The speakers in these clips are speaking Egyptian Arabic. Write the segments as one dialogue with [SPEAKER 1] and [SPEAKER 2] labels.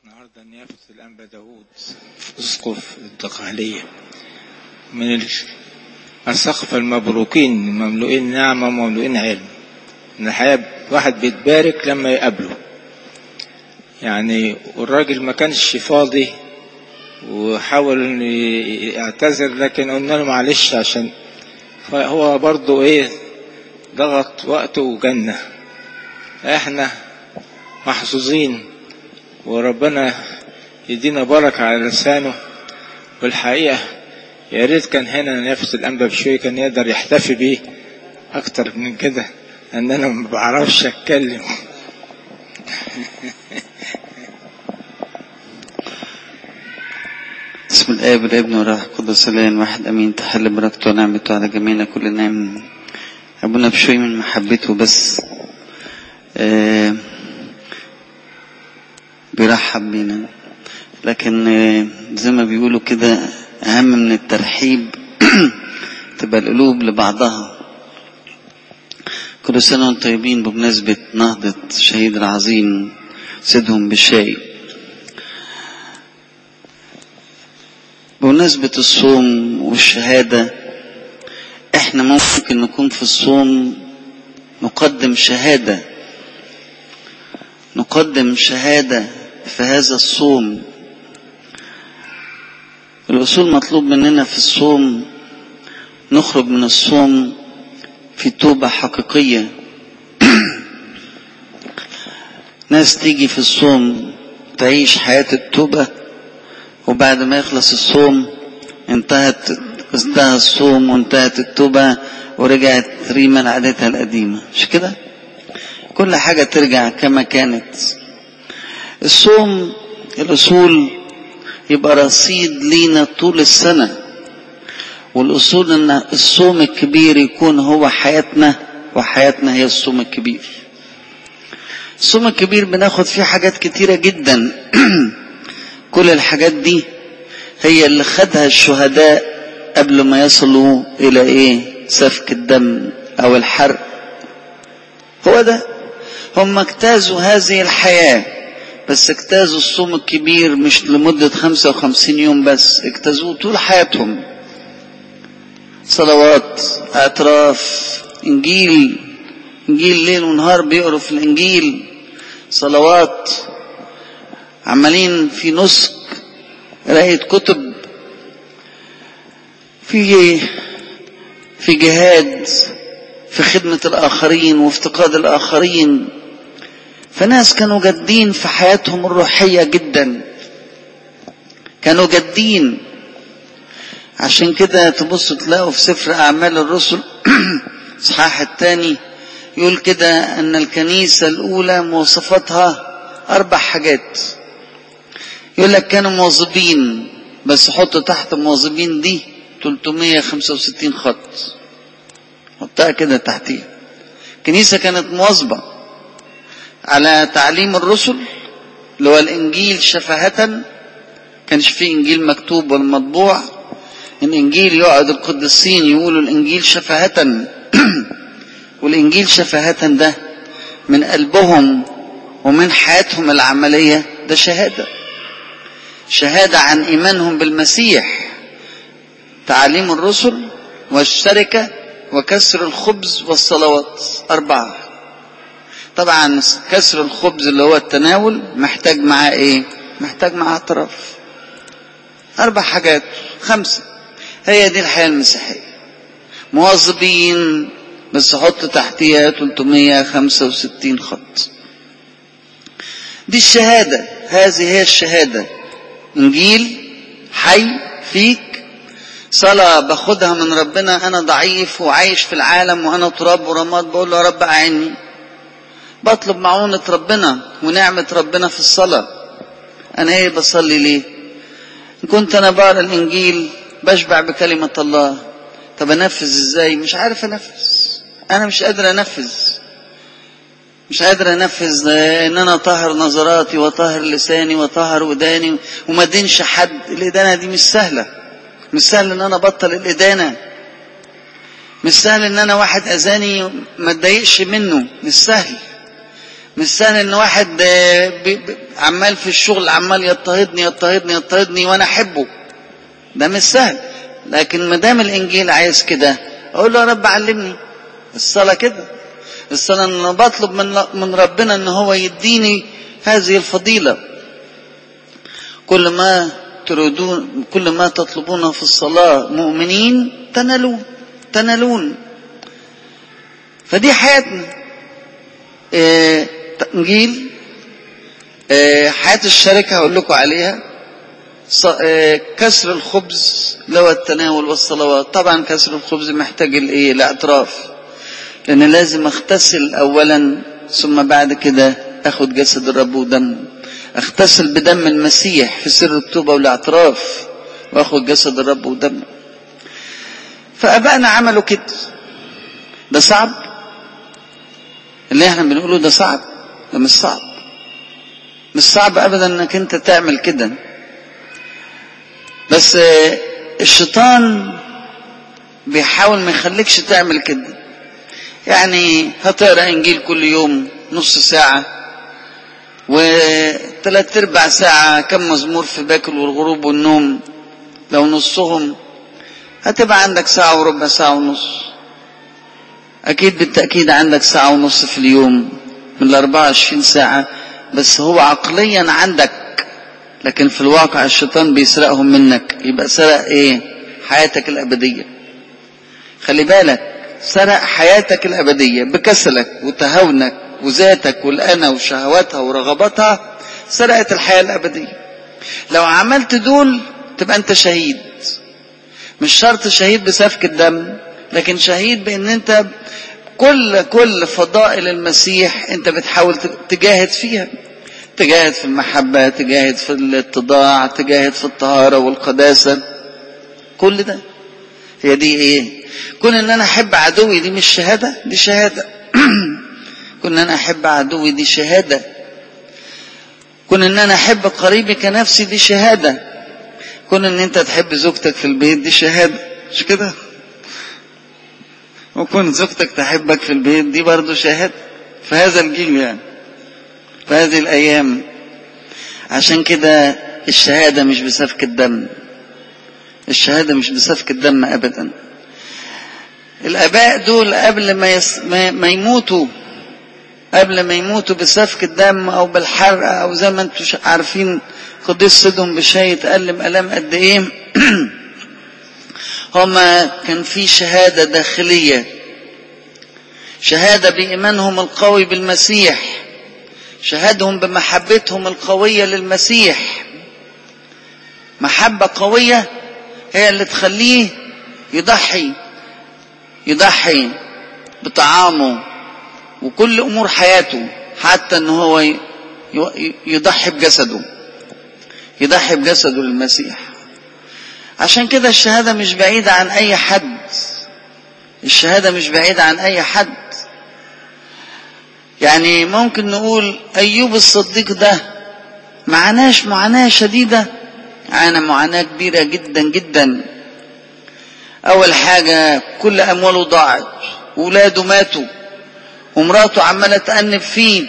[SPEAKER 1] النهارده نيافة الأنبا داوود أسقف الدقهلية من الأسقف المبروكين مملوئين نعمة ومملوئين علم إن الحقيقة واحد بيتبارك لما يقابله يعني والراجل ما كانش فاضي وحاول إنه يعتذر لكن قلنا له معلش عشان هو برضه إيه ضغط وقته وجنة إحنا محظوظين وربنا يدينا بركة على لسانه والحقيقة يا ريت كان هنا نفس الأنبا بشوي كان يقدر يحتفي بيه أكتر من كده لأن أنا ما بعرفش أتكلم
[SPEAKER 2] بسم الآب والابن والروح القدس الآن واحد أمين تحل بركته ونعمته على جميعنا كل نعم أبونا بشوي من محبته بس آه بيرحب بينا لكن آه زي ما بيقولوا كده أهم من الترحيب تبقى القلوب لبعضها كل سنة وانتم طيبين بمناسبة نهضة الشهيد العظيم سيدهم بالشاي بمناسبة الصوم والشهادة احنا ممكن نكون في الصوم نقدم شهادة نقدم شهادة في هذا الصوم الأصول مطلوب مننا في الصوم نخرج من الصوم في توبة حقيقية ناس تيجي في الصوم تعيش حياة التوبة وبعد ما يخلص الصوم انتهت انتهى الصوم وانتهت التوبة ورجعت ريما لعادتها القديمة مش كده كل حاجة ترجع كما كانت الصوم الأصول يبقى رصيد لينا طول السنة والأصول أن الصوم الكبير يكون هو حياتنا وحياتنا هي الصوم الكبير الصوم الكبير بناخد فيه حاجات كتيرة جدا كل الحاجات دي هي اللي خدها الشهداء قبل ما يصلوا إلى إيه سفك الدم أو الحرق هو ده هم اجتازوا هذه الحياة بس اجتازوا الصوم الكبير مش لمدة 55 يوم بس اجتازوه طول حياتهم صلوات اعتراف انجيل انجيل ليل ونهار بيقروا في الانجيل صلوات عمالين في نسك قراية كتب في في جهاد في خدمة الآخرين وافتقاد الآخرين فناس كانوا جادين في حياتهم الروحية جدا كانوا جادين عشان كده تبصوا تلاقوا في سفر أعمال الرسل إصحاح الثاني يقول كده أن الكنيسة الأولى مواصفاتها أربع حاجات يقول لك كانوا مواظبين بس حط تحت مواظبين دي 365 خط حطها كده تحتيها الكنيسة كانت مواظبة على تعليم الرسل اللي هو الإنجيل شفهة كانش فيه إنجيل مكتوب ولا مطبوع الإنجيل يقعد القديسين يقولوا الإنجيل شفهة والإنجيل شفهة ده من قلبهم ومن حياتهم العملية ده شهادة شهادة عن إيمانهم بالمسيح تعليم الرسل والشركة وكسر الخبز والصلوات أربعة طبعا كسر الخبز اللي هو التناول محتاج معاه ايه محتاج معاه اعتراف اربع حاجات خمسة هي دي الحياة المسيحية مواظبين بس حط تحتيها 365 خط دي الشهادة هذه هي الشهادة انجيل حي فيك صلاة باخدها من ربنا انا ضعيف وعايش في العالم وانا تراب ورماد بقول له يا رب اعني بطلب معونة ربنا ونعمة ربنا في الصلاة أنا إيه بصلي ليه إن كنت أنا بقرا الإنجيل بشبع بكلمة الله طب أنفذ إزاي مش عارف أنفذ أنا مش قادر أنفذ مش قادر أنفذ إن أنا طهر نظراتي وطهر لساني وطهر وداني وما دينش حد الإدانة دي مش سهلة مش سهل إن أنا أبطل الإدانة مش سهل إن أنا واحد أذاني ما اتضايقش منه مش سهل مش سهل ان واحد بي بي عمال في الشغل عمال يضطهدني يضطهدني يضطهدني وانا احبه ده مش سهل لكن ما دام الانجيل عايز كده اقول له يا رب علمني الصلاه كده الصلاه ان انا بطلب من من ربنا ان هو يديني هذه الفضيله كل ما تريدون كل ما تطلبونه في الصلاه مؤمنين تنالون تنالون فدي حياتنا إيه انجيل إيه حياه الشركه هقول لكم عليها إيه كسر الخبز لو التناول والصلوات طبعا كسر الخبز محتاج الايه الاعتراف لان لازم اغتسل اولا ثم بعد كده اخد جسد الرب ودم اغتسل بدم المسيح في سر التوبه والاعتراف واخد جسد الرب ودمه فابائنا عملوا كده ده صعب اللي احنا بنقوله ده صعب ده مش صعب مش صعب ابدا انك انت تعمل كده بس الشيطان بيحاول ما يخليكش تعمل كده يعني هتقرا انجيل كل يوم نص ساعه وثلاث ارباع ساعه كم مزمور في باكر والغروب والنوم لو نصهم هتبقى عندك ساعه وربع ساعه ونص اكيد بالتاكيد عندك ساعه ونص في اليوم من ال 24 ساعه بس هو عقليا عندك لكن في الواقع الشيطان بيسرقهم منك يبقى سرق ايه حياتك الابديه خلي بالك سرق حياتك الابديه بكسلك وتهاونك وذاتك والانا وشهواتها ورغباتها سرقت الحياه الابديه لو عملت دول تبقى انت شهيد مش شرط شهيد بسفك الدم لكن شهيد بان انت كل كل فضائل المسيح انت بتحاول تجاهد فيها تجاهد في المحبة تجاهد في الاتضاع تجاهد في الطهارة والقداسة كل ده هي دي ايه كون ان انا احب عدوي دي مش شهادة دي شهادة كون ان انا احب عدوي دي شهادة كون ان انا احب قريبي كنفسي دي شهادة كون ان انت تحب زوجتك في البيت دي شهادة مش كده وكون زوجتك تحبك في البيت دي برضو شهادة في هذا الجيل يعني في هذه الأيام عشان كده الشهادة مش بسفك الدم الشهادة مش بسفك الدم أبدا الآباء دول قبل ما, يس... ما... ما يموتوا قبل ما يموتوا بسفك الدم أو بالحرق أو زي ما انتم عارفين قديس صدهم بشاي يتألم ألم قد إيه هما كان في شهادة داخلية شهادة بإيمانهم القوي بالمسيح شهدهم بمحبتهم القوية للمسيح محبة قوية هي اللي تخليه يضحي يضحي بطعامه وكل أمور حياته حتى أن هو يضحي بجسده يضحي بجسده للمسيح عشان كده الشهادة مش بعيدة عن أي حد الشهادة مش بعيدة عن أي حد يعني ممكن نقول أيوب الصديق ده معناش معاناة شديدة عانى معاناة كبيرة جدا جدا أول حاجة كل أمواله ضاعت وولاده ماتوا ومراته عمالة تأنب فيه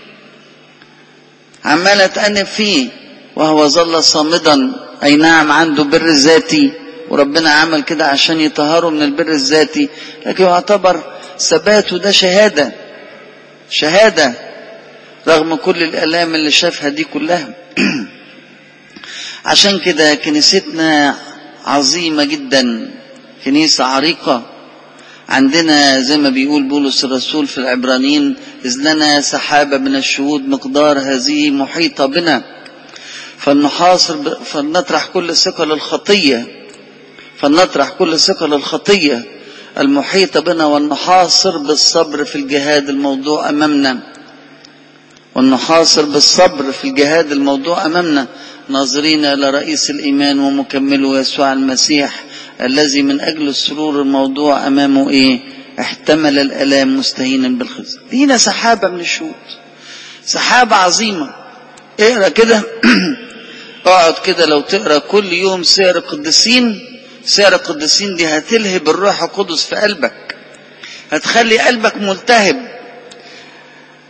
[SPEAKER 2] عمالة تأنب فيه وهو ظل صامدا أي نعم عنده بر ذاتي وربنا عمل كده عشان يطهره من البر الذاتي لكن يعتبر ثباته ده شهاده شهادة رغم كل الآلام اللي شافها دي كلها عشان كده كنيستنا عظيمة جدا كنيسة عريقة عندنا زي ما بيقول بولس الرسول في العبرانيين إذ لنا سحابة من الشهود مقدار هذه محيطة بنا فلنحاصر فلنطرح كل ثقة للخطية فلنطرح كل ثقة للخطية المحيطة بنا والنحاصر بالصبر في الجهاد الموضوع أمامنا والنحاصر بالصبر في الجهاد الموضوع أمامنا ناظرين إلى رئيس الإيمان ومكمله يسوع المسيح الذي من أجل السرور الموضوع أمامه إيه احتمل الألام مستهينا بالخزي دينا سحابة من الشهود سحابة عظيمة اقرا كده اقعد كده لو تقرا كل يوم سير القديسين سير القديسين دي هتلهب الروح القدس في قلبك هتخلي قلبك ملتهب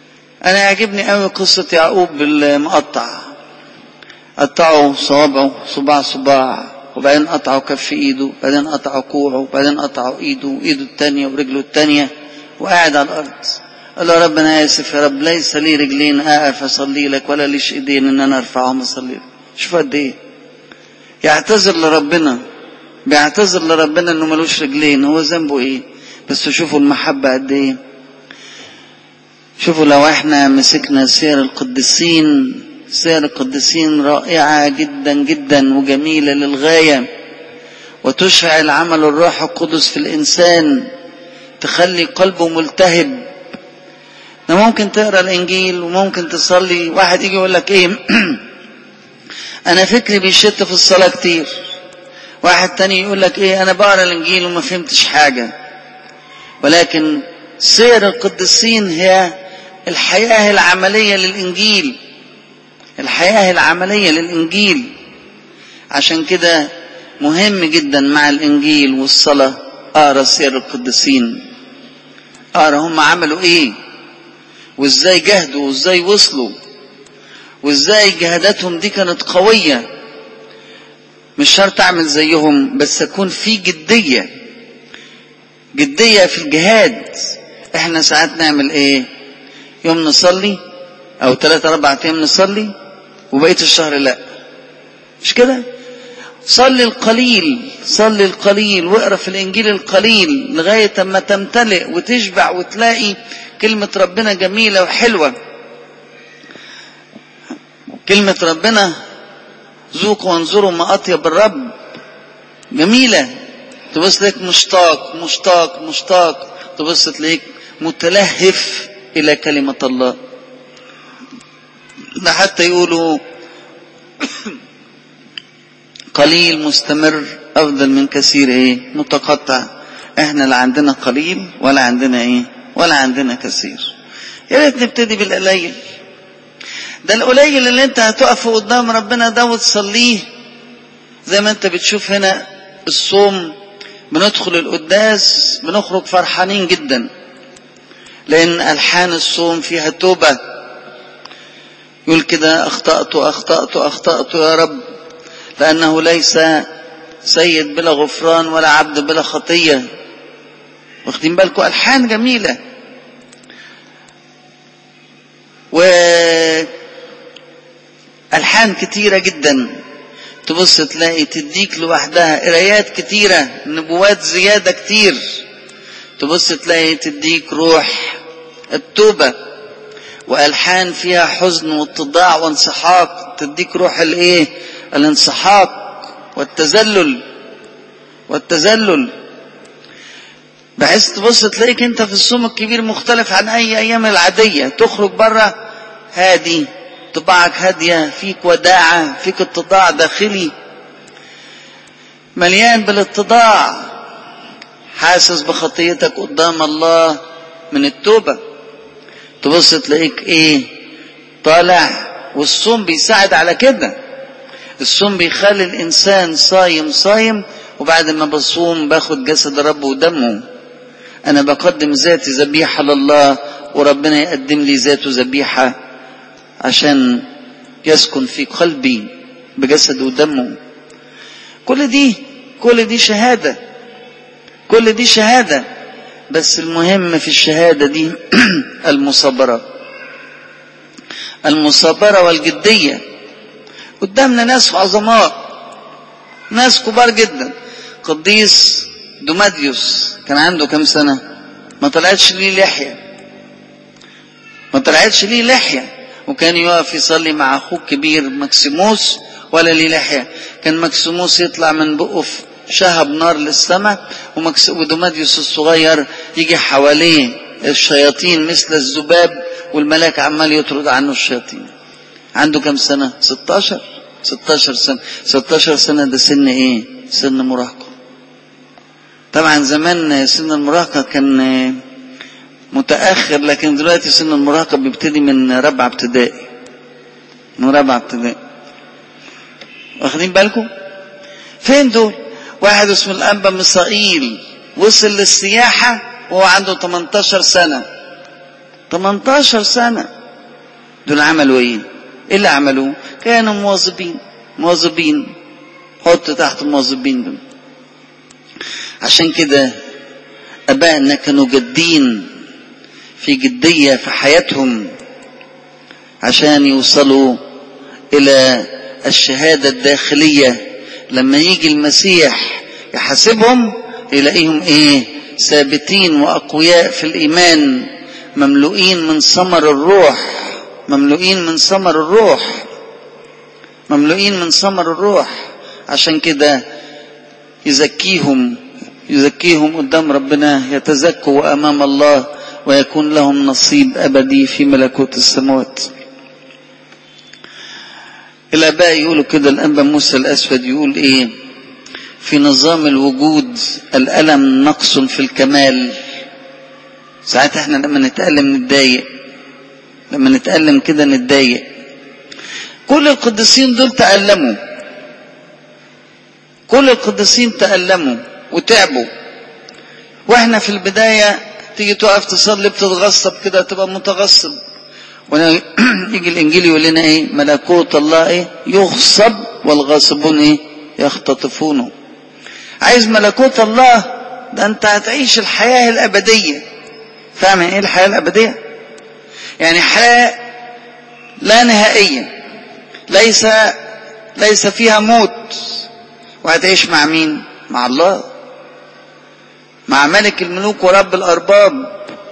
[SPEAKER 2] انا يعجبني قوي قصة يعقوب بالمقطع قطعوا صوابعه صباع صباع وبعدين قطعوا كف ايده وبعدين قطعوا كوعه وبعدين قطعوا ايده وايده التانية ورجله التانية وقاعد على الارض قال له يا رب انا اسف يا رب ليس لي رجلين اقف اصلي لك ولا ليش ايدين ان انا ارفعهم اصلي لك شوف قد ايه يعتذر لربنا بيعتذر لربنا انه ملوش رجلين هو ذنبه ايه بس شوفوا المحبة قد ايه شوفوا لو احنا مسكنا سير القديسين سير القديسين رائعة جدا جدا وجميلة للغاية وتشعل عمل الروح القدس في الإنسان تخلي قلبه ملتهب ده ممكن تقرا الانجيل وممكن تصلي واحد يجي يقول لك ايه انا فكري بيشت في الصلاه كتير واحد تاني يقول لك ايه انا بقرا الانجيل وما فهمتش حاجه ولكن سير القديسين هي الحياه العمليه للانجيل الحياه العمليه للانجيل عشان كده مهم جدا مع الانجيل والصلاه اقرا سير القديسين اقرا هم عملوا ايه وازاي جهدوا وازاي وصلوا وازاي جهاداتهم دي كانت قوية مش شرط اعمل زيهم بس اكون في جدية جدية في الجهاد احنا ساعات نعمل ايه يوم نصلي او ثلاثة اربع ايام نصلي وبقية الشهر لا مش كده صلي القليل صلي القليل واقرا في الانجيل القليل لغايه اما تمتلئ وتشبع وتلاقي كلمه ربنا جميله وحلوه كلمه ربنا ذوقوا وانظروا ما اطيب الرب جميله تبص لك مشتاق مشتاق مشتاق تبص تلاقيك متلهف الى كلمه الله ده حتى يقولوا قليل مستمر افضل من كثير ايه متقطع احنا لا عندنا قليل ولا عندنا ايه ولا عندنا كثير يا ريت نبتدي بالقليل ده القليل اللي انت هتقف قدام ربنا ده وتصليه زي ما انت بتشوف هنا الصوم بندخل القداس بنخرج فرحانين جدا لان الحان الصوم فيها توبه يقول كده اخطات اخطات اخطات يا رب لأنه ليس سيد بلا غفران ولا عبد بلا خطية واخدين بالكم ألحان جميلة و ألحان كتيرة جدا تبص تلاقي تديك لوحدها قرايات كتيرة نبوات زيادة كتير تبص تلاقي تديك روح التوبة وألحان فيها حزن واتضاع وانسحاق تديك روح الايه الانسحاق والتذلل والتذلل بحيث تبص تلاقيك انت في الصوم الكبير مختلف عن اي ايام العادية تخرج بره هادي طباعك هادية فيك وداعة فيك اتضاع داخلي مليان بالاتضاع حاسس بخطيتك قدام الله من التوبة تبص تلاقيك ايه طالع والصوم بيساعد على كده الصوم بيخلي الانسان صايم صايم وبعد ما بصوم باخد جسد رب ودمه انا بقدم ذاتي ذبيحه لله وربنا يقدم لي ذاته ذبيحه عشان يسكن في قلبي بجسد ودمه كل دي كل دي شهاده كل دي شهاده بس المهم في الشهاده دي المصابره المصابره والجديه قدامنا ناس عظماء ناس كبار جدا قديس دوماديوس كان عنده كم سنة ما طلعتش ليه لحية ما طلعتش ليه لحية وكان يقف يصلي مع أخوه الكبير مكسيموس ولا ليه لحية كان مكسيموس يطلع من بقه في شهب نار للسماء ومكس... ودوماديوس الصغير يجي حواليه الشياطين مثل الذباب والملاك عمال يطرد عنه الشياطين عنده كم سنة 16 16 سنة 16 سنة ده سن ايه سن مراهقة طبعا زمان سن المراهقة كان متأخر لكن دلوقتي سن المراهقة بيبتدي من رابعة ابتدائي من رابعة ابتدائي واخدين بالكم فين دول واحد اسمه الأنبا مصائيل وصل للسياحة وهو عنده 18 سنة 18 سنة دول عملوا ايه ايه اللي عملوه كانوا مواظبين مواظبين حط تحت المواظبين دول عشان كده ابائنا كانوا جادين في جديه في حياتهم عشان يوصلوا الى الشهاده الداخليه لما يجي المسيح يحاسبهم يلاقيهم ايه ثابتين واقوياء في الايمان مملوئين من ثمر الروح مملوئين من ثمر الروح مملوئين من ثمر الروح عشان كده يزكيهم يزكيهم قدام ربنا يتزكوا امام الله ويكون لهم نصيب ابدي في ملكوت السماوات الاباء يقولوا كده الانبا موسى الاسود يقول ايه في نظام الوجود الالم نقص في الكمال ساعات احنا لما نتالم نتضايق لما نتالم كده نتضايق كل القديسين دول تألموا كل القديسين تألموا وتعبوا واحنا في البداية تيجي تقف تصلي بتتغصب كده تبقى متغصب يجي الانجيل يقول لنا ايه ملكوت الله ايه يغصب والغاصبون ايه يختطفونه عايز ملكوت الله ده انت هتعيش الحياة الابدية فاهم ايه الحياة الابدية يعني حياة لا نهائية ليس ليس فيها موت وهتعيش مع مين مع الله مع ملك الملوك ورب الارباب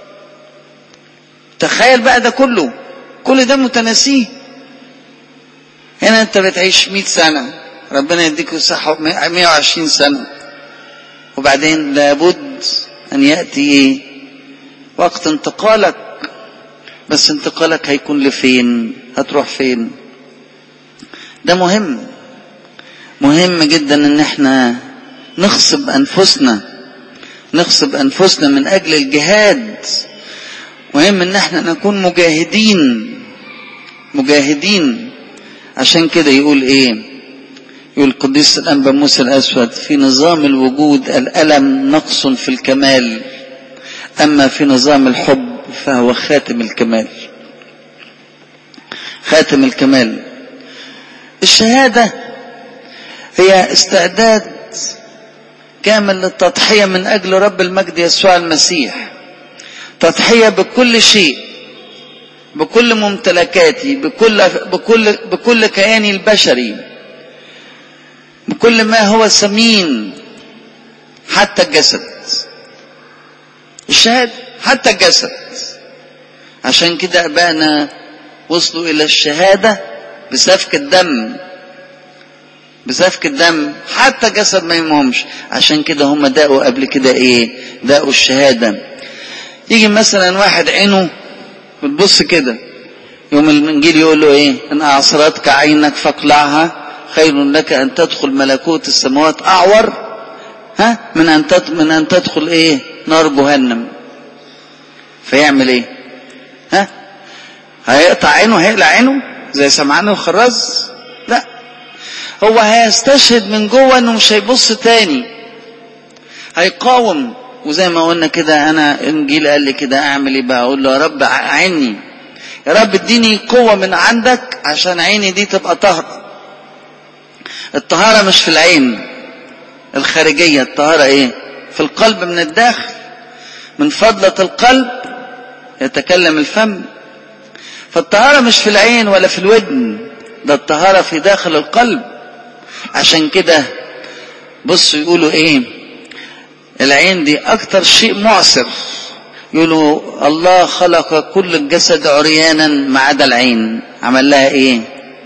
[SPEAKER 2] تخيل بقى ده كله كل ده متناسيه هنا انت بتعيش 100 سنه ربنا يديك الصحه 120 سنه وبعدين لابد ان ياتي ايه وقت انتقالك بس انتقالك هيكون لفين هتروح فين ده مهم مهم جدا ان احنا نغصب انفسنا نغصب انفسنا من اجل الجهاد مهم ان احنا نكون مجاهدين مجاهدين عشان كده يقول ايه يقول القديس الانبا موسى الاسود في نظام الوجود الالم نقص في الكمال اما في نظام الحب فهو خاتم الكمال خاتم الكمال الشهاده هي استعداد كامل للتضحيه من اجل رب المجد يسوع المسيح تضحية بكل شيء بكل ممتلكاتي بكل بكل بكل كياني البشري بكل ما هو ثمين حتى الجسد الشهادة حتى الجسد عشان كده أبانا وصلوا إلى الشهادة بسفك الدم بسفك الدم حتى جسد ما يمهمش عشان كده هم داقوا قبل كده ايه داقوا الشهاده يجي مثلا واحد عينه بتبص كده يوم الانجيل يقول له ايه ان اعصرتك عينك فاقلعها خير لك ان تدخل ملكوت السماوات اعور ها من ان من ان تدخل ايه نار جهنم فيعمل ايه ها هيقطع عينه هيقلع عينه زي سمعان الخراز لا هو هيستشهد من جوه انه مش هيبص تاني هيقاوم وزي ما قلنا كده انا انجيل قال لي كده اعمل ايه بقى اقول له يا رب عيني يا رب اديني قوه من عندك عشان عيني دي تبقى طاهره الطهاره مش في العين الخارجيه الطهاره ايه في القلب من الداخل من فضله القلب يتكلم الفم فالطهاره مش في العين ولا في الودن ده الطهاره في داخل القلب عشان كده بصوا يقولوا ايه العين دي اكتر شيء معسر يقولوا الله خلق كل الجسد عريانا ما عدا العين عمل لها ايه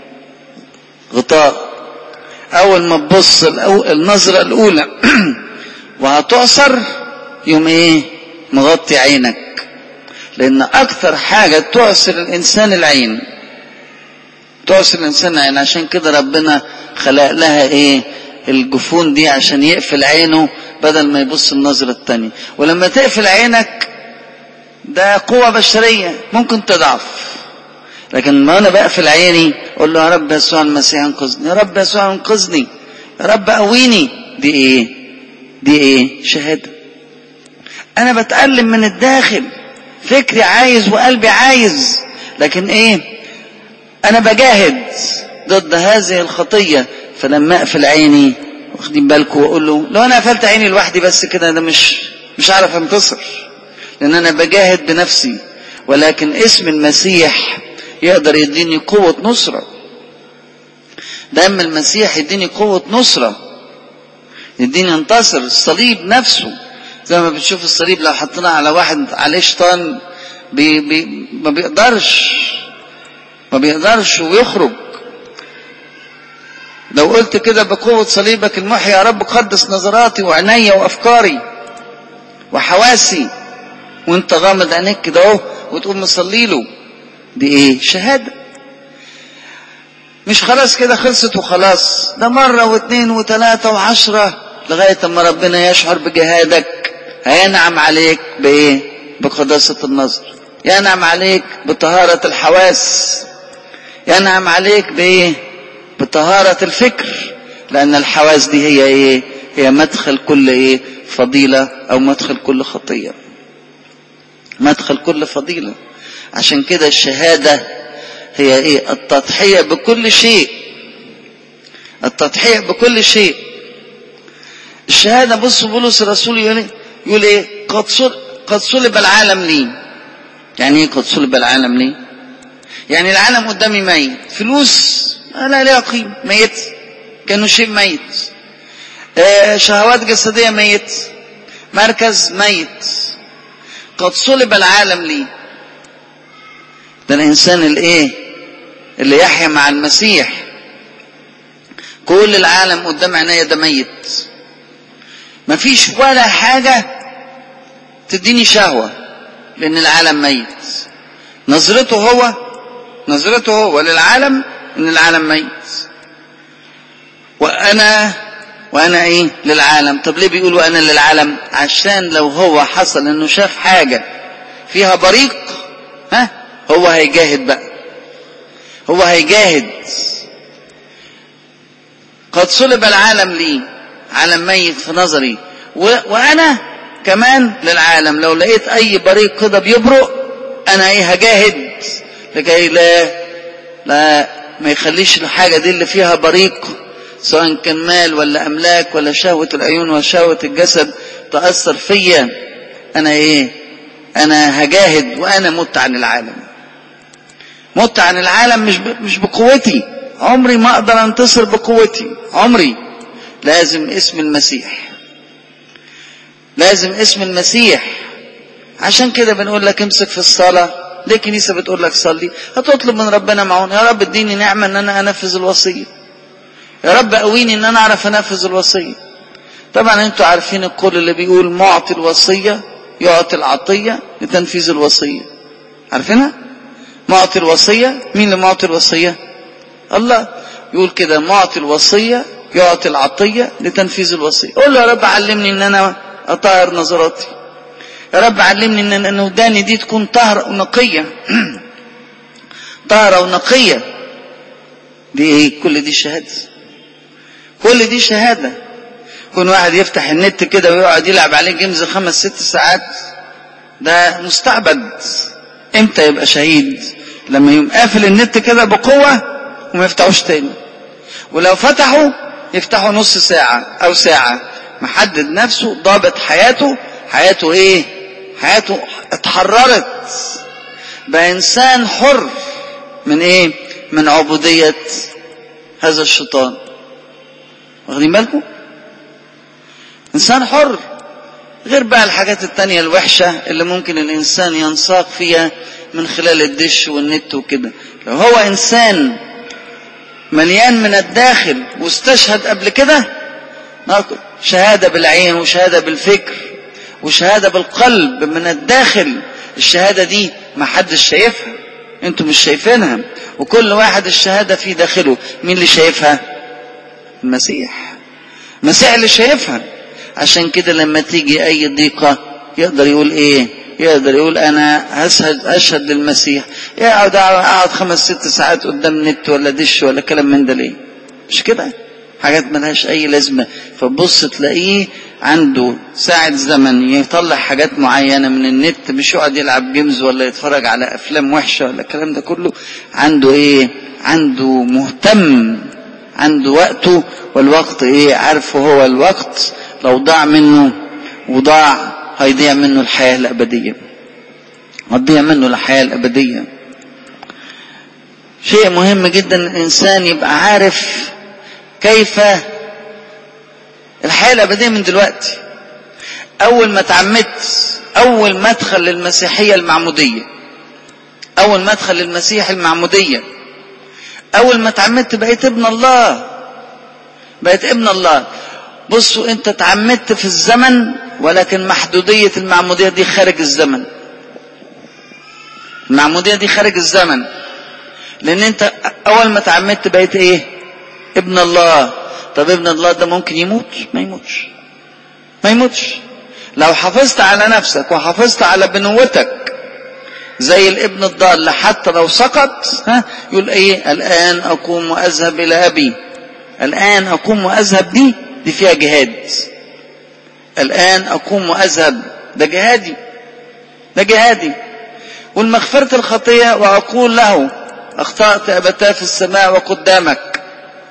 [SPEAKER 2] غطاء اول ما تبص النظرة الاولى وهتعصر يوم ايه مغطي عينك لان اكتر حاجة تعصر الانسان العين تعصر الانسان العين عشان كده ربنا خلق لها ايه الجفون دي عشان يقفل عينه بدل ما يبص النظرة التانية ولما تقفل عينك ده قوة بشرية ممكن تضعف لكن ما انا بقفل عيني اقول له يا رب يسوع المسيح انقذني يا رب يسوع انقذني يا رب قويني دي ايه دي ايه شهادة انا بتألم من الداخل فكري عايز وقلبي عايز لكن ايه انا بجاهد ضد هذه الخطية فلما اقفل عيني واخدين بالكم واقول له لو انا قفلت عيني لوحدي بس كده ده مش مش عارف انتصر لان انا بجاهد بنفسي ولكن اسم المسيح يقدر يديني قوة نصرة دم المسيح يديني قوة نصرة يديني انتصر الصليب نفسه زي ما بتشوف الصليب لو حطيناه على واحد عليه شيطان بي بي ما بيقدرش ما بيقدرش ويخرج لو قلت كده بقوة صليبك المحيي يا رب قدس نظراتي وعيني وأفكاري وحواسي وانت غامض عينيك كده اهو وتقوم مصلي له دي ايه شهادة مش خلاص كده خلصت وخلاص ده مرة واثنين وثلاثة وعشرة لغاية اما ربنا يشعر بجهادك هينعم عليك بايه بقداسة النظر ينعم عليك بطهارة الحواس ينعم عليك بايه بطهارة الفكر لأن الحواس دي هي إيه؟ هي مدخل كل إيه؟ فضيلة أو مدخل كل خطية. مدخل كل فضيلة. عشان كده الشهادة هي إيه؟ التضحية بكل شيء. التضحية بكل شيء. الشهادة بص بولس الرسول يقول إيه؟ يقول إيه؟ قد قد صلب العالم لي. يعني إيه قد صلب العالم لي؟ يعني العالم قدامي ميت، فلوس لا ليها قيمة ميت كانه شيء ميت آه شهوات جسدية ميت مركز ميت قد صلب العالم لي ده الإنسان الإيه اللي يحيا مع المسيح كل العالم قدام عينيا ده ميت مفيش ولا حاجة تديني شهوة لأن العالم ميت نظرته هو نظرته هو للعالم ان العالم ميت وانا وانا ايه للعالم طب ليه بيقول وانا للعالم عشان لو هو حصل انه شاف حاجة فيها بريق ها هو هيجاهد بقى هو هيجاهد قد صلب العالم لي عالم ميت في نظري و... وانا كمان للعالم لو لقيت اي بريق كده بيبرق انا ايه هجاهد لكي لا لا ما يخليش الحاجة دي اللي فيها بريق سواء كان مال ولا أملاك ولا شهوة العيون وشهوة الجسد تأثر فيا أنا إيه أنا هجاهد وأنا مت عن العالم مت عن العالم مش مش بقوتي عمري ما أقدر أنتصر بقوتي عمري لازم اسم المسيح لازم اسم المسيح عشان كده بنقول لك امسك في الصلاه ليه الكنيسة بتقول لك صلي هتطلب من ربنا معون يا رب اديني نعمة ان انا انفذ الوصية يا رب قويني ان انا اعرف انفذ الوصية طبعا انتوا عارفين القول اللي بيقول معطي الوصية يعطي العطية لتنفيذ الوصية عارفينها معطي الوصية مين اللي معطي الوصية الله يقول كده معطي الوصية يعطي العطية لتنفيذ الوصية قول له يا رب علمني ان انا اطهر نظراتي يا رب علمني ان ان وداني دي تكون طاهرة ونقية طاهرة ونقية دي ايه كل دي شهادة كل دي شهادة يكون واحد يفتح النت كده ويقعد يلعب عليه جيمز خمس ست ساعات ده مستعبد امتى يبقى شهيد لما يقوم قافل النت كده بقوة وما يفتحوش تاني ولو فتحوا يفتحوا نص ساعة او ساعة محدد نفسه ضابط حياته حياته ايه حياته اتحررت بقى انسان حر من ايه من عبودية هذا الشيطان واخدين بالكم انسان حر غير بقى الحاجات التانية الوحشة اللي ممكن الانسان ينساق فيها من خلال الدش والنت وكده لو هو انسان مليان من الداخل واستشهد قبل كده شهادة بالعين وشهادة بالفكر وشهادة بالقلب من الداخل الشهادة دي ما حدش شايفها انتوا مش شايفينها وكل واحد الشهادة في داخله مين اللي شايفها المسيح المسيح اللي شايفها عشان كده لما تيجي اي ضيقة يقدر يقول ايه يقدر يقول انا هشهد اشهد للمسيح يقعد اقعد خمس ست ساعات قدام نت ولا دش ولا كلام من ده ليه مش كده حاجات ملهاش اي لازمة فبص تلاقيه عنده ساعة زمن يطلع حاجات معينة من النت مش يقعد يلعب جيمز ولا يتفرج على أفلام وحشة ولا الكلام ده كله عنده إيه عنده مهتم عنده وقته والوقت إيه عارفه هو الوقت لو ضاع منه وضاع هيضيع منه الحياة الأبدية هتضيع منه الحياة الأبدية شيء مهم جدا الإنسان يبقى عارف كيف الحياة الأبدية من دلوقتي أول ما تعمدت أول مدخل للمسيحية المعمودية أول مدخل للمسيح المعمودية أول ما تعمدت بقيت ابن الله بقيت ابن الله بصوا أنت تعمدت في الزمن ولكن محدودية المعمودية دي خارج الزمن المعمودية دي خارج الزمن لأن أنت أول ما تعمدت بقيت إيه ابن الله طب ابن الله ده ممكن يموت ما يموتش ما يموتش لو حافظت على نفسك وحافظت على بنوتك زي الابن الضال حتى لو سقط ها يقول ايه الان اقوم واذهب الى ابي الان اقوم واذهب دي دي فيها جهاد الان اقوم واذهب ده جهادي ده جهادي والمغفرة الخطية واقول له اخطأت ابتاه في السماء وقدامك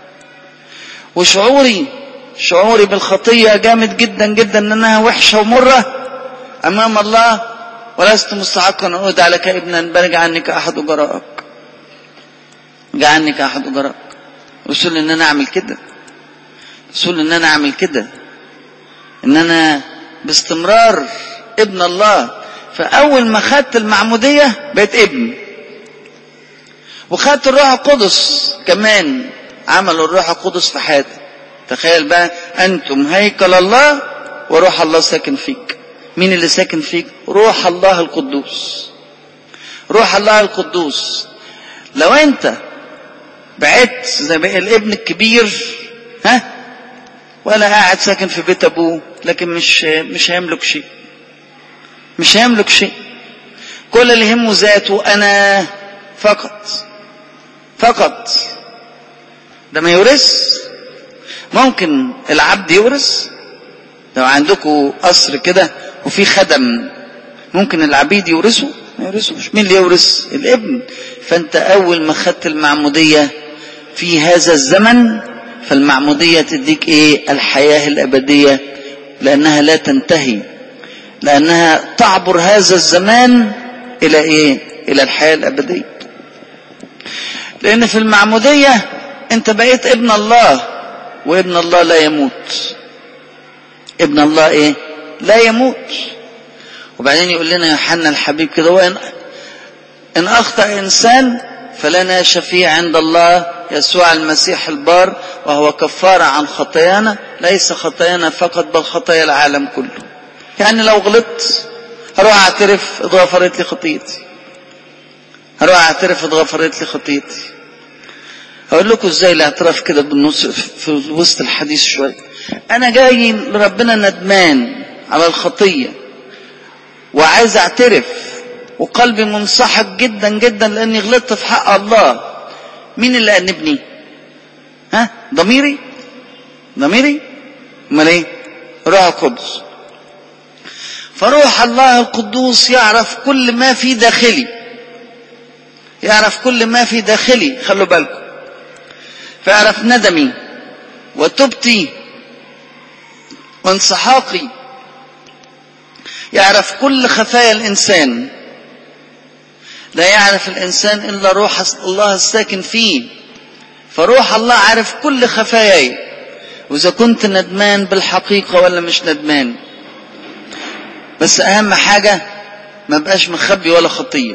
[SPEAKER 2] وشعوري شعوري بالخطية جامد جدا جدا انها وحشة ومرة امام الله ولست مستحقا ان اودع لك ابنا بل عني كاحد اجرائك جعلني كاحد اجرائك رسول ان انا اعمل كده رسول ان انا اعمل كده ان انا باستمرار ابن الله فاول ما خدت المعمودية بقيت ابن وخدت الروح القدس كمان عملوا الروح القدس في حياتي تخيل بقى انتم هيكل الله وروح الله ساكن فيك مين اللي ساكن فيك روح الله القدوس روح الله القدوس لو انت بعدت زي بقى الابن الكبير ها ولا قاعد ساكن في بيت ابوه لكن مش مش هيملك شيء مش هيملك شيء كل اللي يهمه ذاته انا فقط فقط ده ما يورث ممكن العبد يورث لو عندكم قصر كده وفي خدم ممكن العبيد يورثوا ما يورثوش مين اللي يورث الابن فانت اول ما خدت المعموديه في هذا الزمن فالمعموديه تديك ايه الحياه الابديه لانها لا تنتهي لانها تعبر هذا الزمان الى ايه الى الحياه الابديه لان في المعموديه انت بقيت ابن الله وابن الله لا يموت ابن الله ايه لا يموت وبعدين يقول لنا يوحنا الحبيب كده وان ان اخطا انسان فلنا شفيع عند الله يسوع المسيح البار وهو كفاره عن خطايانا ليس خطايانا فقط بل خطايا العالم كله يعني لو غلطت هروح اعترف اتغفرت لي خطيتي هروح اعترف اتغفرت لي خطيتي هقول لكم ازاي الاعتراف كده بالنص في وسط الحديث شويه انا جاي لربنا ندمان على الخطيه وعايز اعترف وقلبي منسحق جدا جدا لاني غلطت في حق الله مين اللي انبني ها ضميري ضميري امال ايه روح القدس فروح الله القدوس يعرف كل ما في داخلي يعرف كل ما في داخلي خلوا بالكم فيعرف ندمي وتوبتي وانسحاقي يعرف كل خفايا الإنسان لا يعرف الإنسان إلا روح الله الساكن فيه فروح الله عارف كل خفاياي وإذا كنت ندمان بالحقيقة ولا مش ندمان بس أهم حاجة ما بقاش مخبي ولا خطية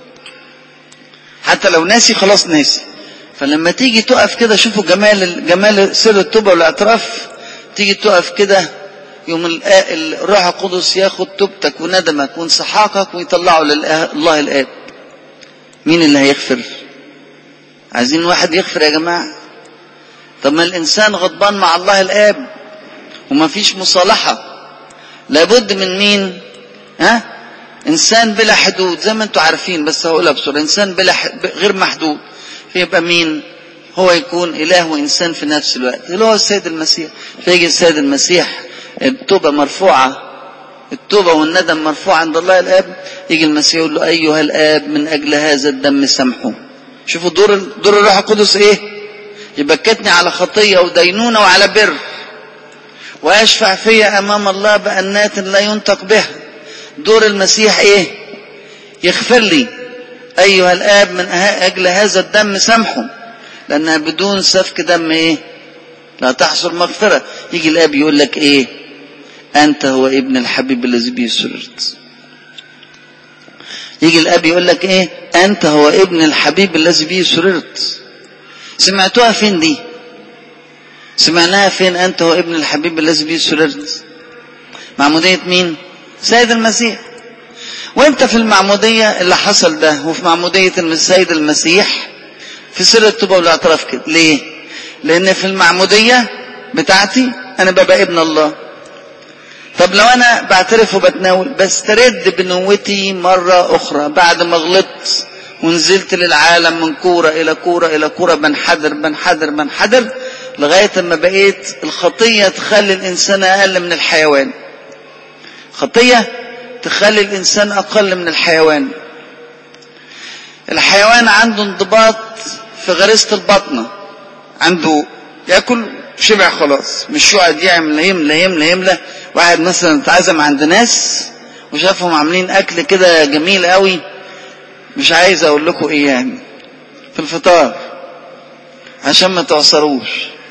[SPEAKER 2] حتى لو ناسي خلاص ناسي فلما تيجي تقف كده شوفوا جمال جمال سر التوبة والاعتراف تيجي تقف كده يوم الروح القدس ياخد توبتك وندمك وانسحاقك ويطلعه لله الآب مين اللي هيغفر عايزين واحد يغفر يا جماعة طب ما الإنسان غضبان مع الله الآب وما فيش مصالحة لابد من مين ها إنسان بلا حدود زي ما انتم عارفين بس هقولها بسرعة إنسان بلا غير محدود فيبقى مين هو يكون إله وإنسان في نفس الوقت اللي هو السيد المسيح فيجي السيد المسيح التوبة مرفوعة التوبة والندم مرفوع عند الله الآب يجي المسيح يقول له أيها الآب من أجل هذا الدم سامحه شوفوا دور دور الروح القدس إيه يبكتني على خطية ودينونة وعلى بر ويشفع فيا أمام الله بأنات لا ينطق بها دور المسيح إيه يغفر لي أيها الآب من أجل هذا الدم سامحه لأنها بدون سفك دم إيه لا تحصل مغفرة يجي الآب يقول لك إيه أنت هو ابن الحبيب الذي به سررت يجي الأب يقول لك إيه أنت هو ابن الحبيب الذي به سررت سمعتوها فين دي سمعناها فين أنت هو ابن الحبيب الذي به سررت معمودية مين سيد المسيح وانت في المعمودية اللي حصل ده وفي معمودية السيد المسيح في سر التوبة والاعتراف كده ليه لان في المعمودية بتاعتي انا ببقى ابن الله طب لو انا بعترف وبتناول بسترد بنوتي مرة اخرى بعد ما غلطت ونزلت للعالم من كورة الى كورة الى كورة بنحدر بنحدر بنحدر لغاية ما بقيت الخطية تخلي الانسان اقل من الحيوان خطية تخلي الانسان اقل من الحيوان الحيوان عنده انضباط في غريزة البطنة عنده ياكل شبع خلاص مش يقعد يعمل يملى يملى يملى واحد مثلا اتعزم عند ناس وشافهم عاملين اكل كده جميل قوي مش عايز اقول لكم ايه يعني في الفطار عشان ما تعصروش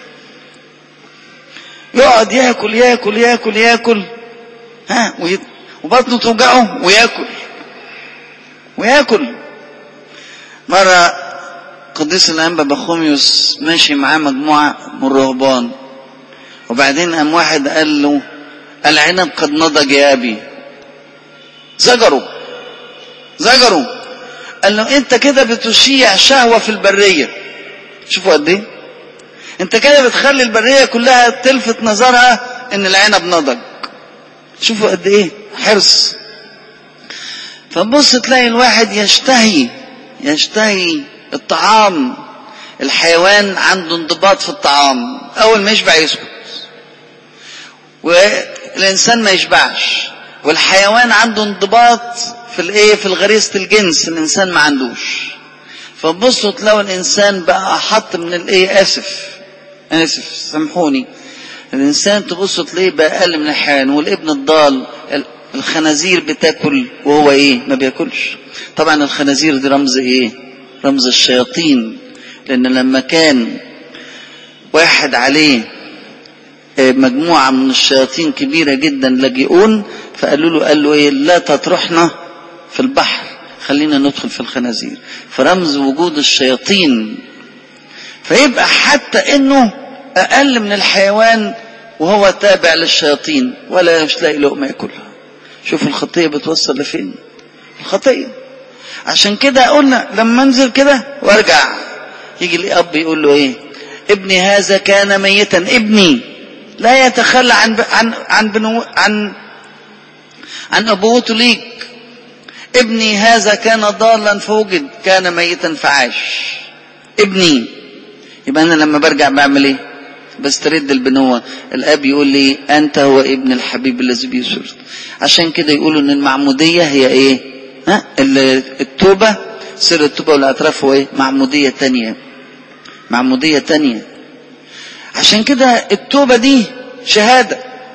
[SPEAKER 2] يقعد ياكل ياكل ياكل ياكل ها وبطنه توجعه وياكل وياكل مرة قديس الأنبا بخوميوس ماشي معاه مجموعة من الرهبان وبعدين قام واحد قال له العنب قد نضج يا أبي زجروا زجروا قال له أنت كده بتشيع شهوة في البرية شوفوا قد إيه أنت كده بتخلي البرية كلها تلفت نظرها إن العنب نضج شوفوا قد إيه حرص فبص تلاقي الواحد يشتهي يشتهي الطعام الحيوان عنده انضباط في الطعام اول ما يشبع يسكت والانسان ما يشبعش والحيوان عنده انضباط في الايه في الغريزه الجنس الانسان ما عندوش فبصوا تلاقوا الانسان بقى احط من الايه اسف اسف سامحوني الانسان تبصوا تلاقيه بقى اقل من الحيوان والابن الضال الخنازير بتاكل وهو ايه ما بياكلش طبعا الخنازير دي رمز ايه رمز الشياطين لان لما كان واحد عليه مجموعة من الشياطين كبيرة جدا لاجئون فقالوا له قال له ايه لا تطرحنا في البحر خلينا ندخل في الخنازير فرمز وجود الشياطين فيبقى حتى انه اقل من الحيوان وهو تابع للشياطين ولا مش لاقي لقمه ياكلها شوف الخطيه بتوصل لفين الخطيه عشان كده قلنا لما انزل كده وارجع يجي الاب يقول له ايه ابني هذا كان ميتا ابني لا يتخلى عن ب... عن عن بنو... عن عن ابوته ليك ابني هذا كان ضالا فوجد كان ميتا فعاش ابني يبقى انا لما برجع بعمل ايه بسترد البنوة الاب يقول لي انت هو ابن الحبيب الذي به سرت عشان كده يقولوا ان المعمودية هي ايه ها التوبة سر التوبة والاعتراف هو ايه معمودية تانية معمودية تانية عشان كده التوبة دي شهادة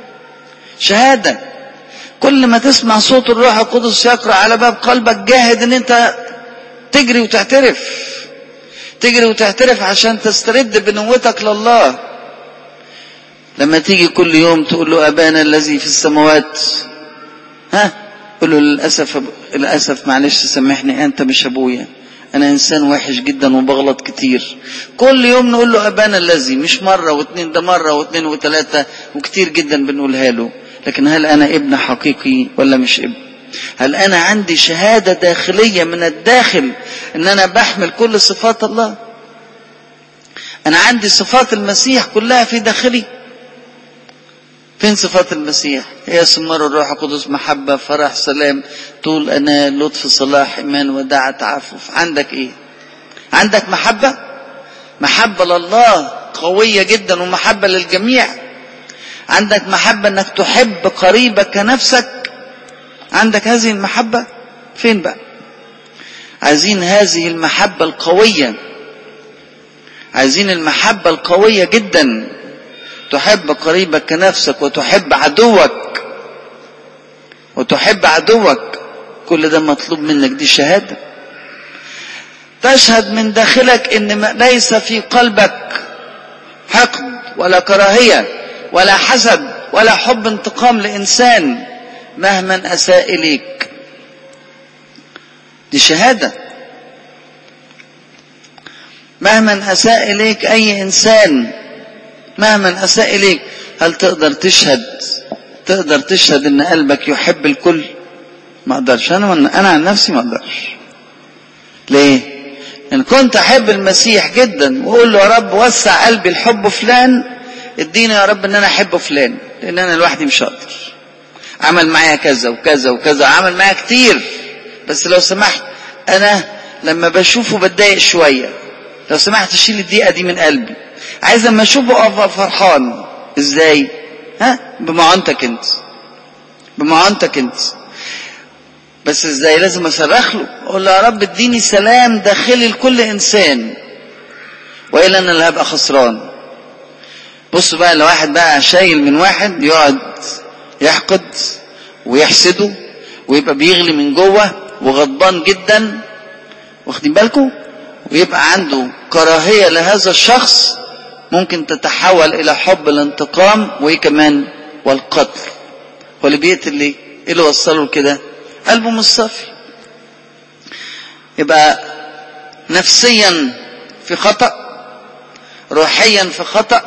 [SPEAKER 2] شهادة كل ما تسمع صوت الروح القدس يقرأ على باب قلبك جاهد ان انت تجري وتعترف تجري وتعترف عشان تسترد بنوتك لله لما تيجي كل يوم تقول له أبانا الذي في السماوات ها قول له للأسف للأسف معلش سامحني أنت مش أبويا أنا إنسان وحش جدا وبغلط كتير كل يوم نقول له أبانا الذي مش مرة واثنين ده مرة واثنين وثلاثة وكتير جدا بنقولها له لكن هل أنا ابن حقيقي ولا مش ابن هل أنا عندي شهادة داخلية من الداخل إن أنا بحمل كل صفات الله أنا عندي صفات المسيح كلها في داخلي فين صفات المسيح هي ثمار الروح القدس محبة فرح سلام طول أنا لطف صلاح إيمان وداعة تعفف عندك إيه عندك محبة محبة لله قوية جدا ومحبة للجميع عندك محبة انك تحب قريبك كنفسك عندك هذه المحبة فين بقى عايزين هذه المحبة القوية عايزين المحبة القوية جدا تحب قريبك كنفسك وتحب عدوك وتحب عدوك كل ده مطلوب منك دي شهادة تشهد من داخلك ان ليس في قلبك حقد ولا كراهية ولا حسد ولا حب انتقام لإنسان مهما أساء إليك دي شهادة مهما أساء إليك أي إنسان مهما أساء إليك هل تقدر تشهد تقدر تشهد إن قلبك يحب الكل ما أقدرش أنا أنا عن نفسي ما أقدرش ليه؟ إن كنت أحب المسيح جدا وأقول له يا رب وسع قلبي لحب فلان اديني يا رب إن أنا أحب فلان لأن أنا لوحدي مش هقدر عمل معايا كذا وكذا وكذا عمل معايا كتير بس لو سمحت أنا لما بشوفه بتضايق شوية لو سمحت شيل الدقيقة دي من قلبي عايز لما اشوفه ابقى فرحان ازاي ها بمعونتك انت بمعونتك انت بس ازاي لازم اصرخ له اقول له يا رب اديني سلام داخلي لكل انسان والا انا اللي هبقى خسران بص بقى لو واحد بقى شايل من واحد يقعد يحقد ويحسده ويبقى بيغلي من جوه وغضبان جدا واخدين بالكم ويبقى عنده كراهية لهذا الشخص ممكن تتحول إلى حب الانتقام وإيه كمان والقتل هو اللي بيقتل ليه؟ إيه اللي وصله لكده؟ قلبه مش صافي يبقى نفسيا في خطأ روحيا في خطأ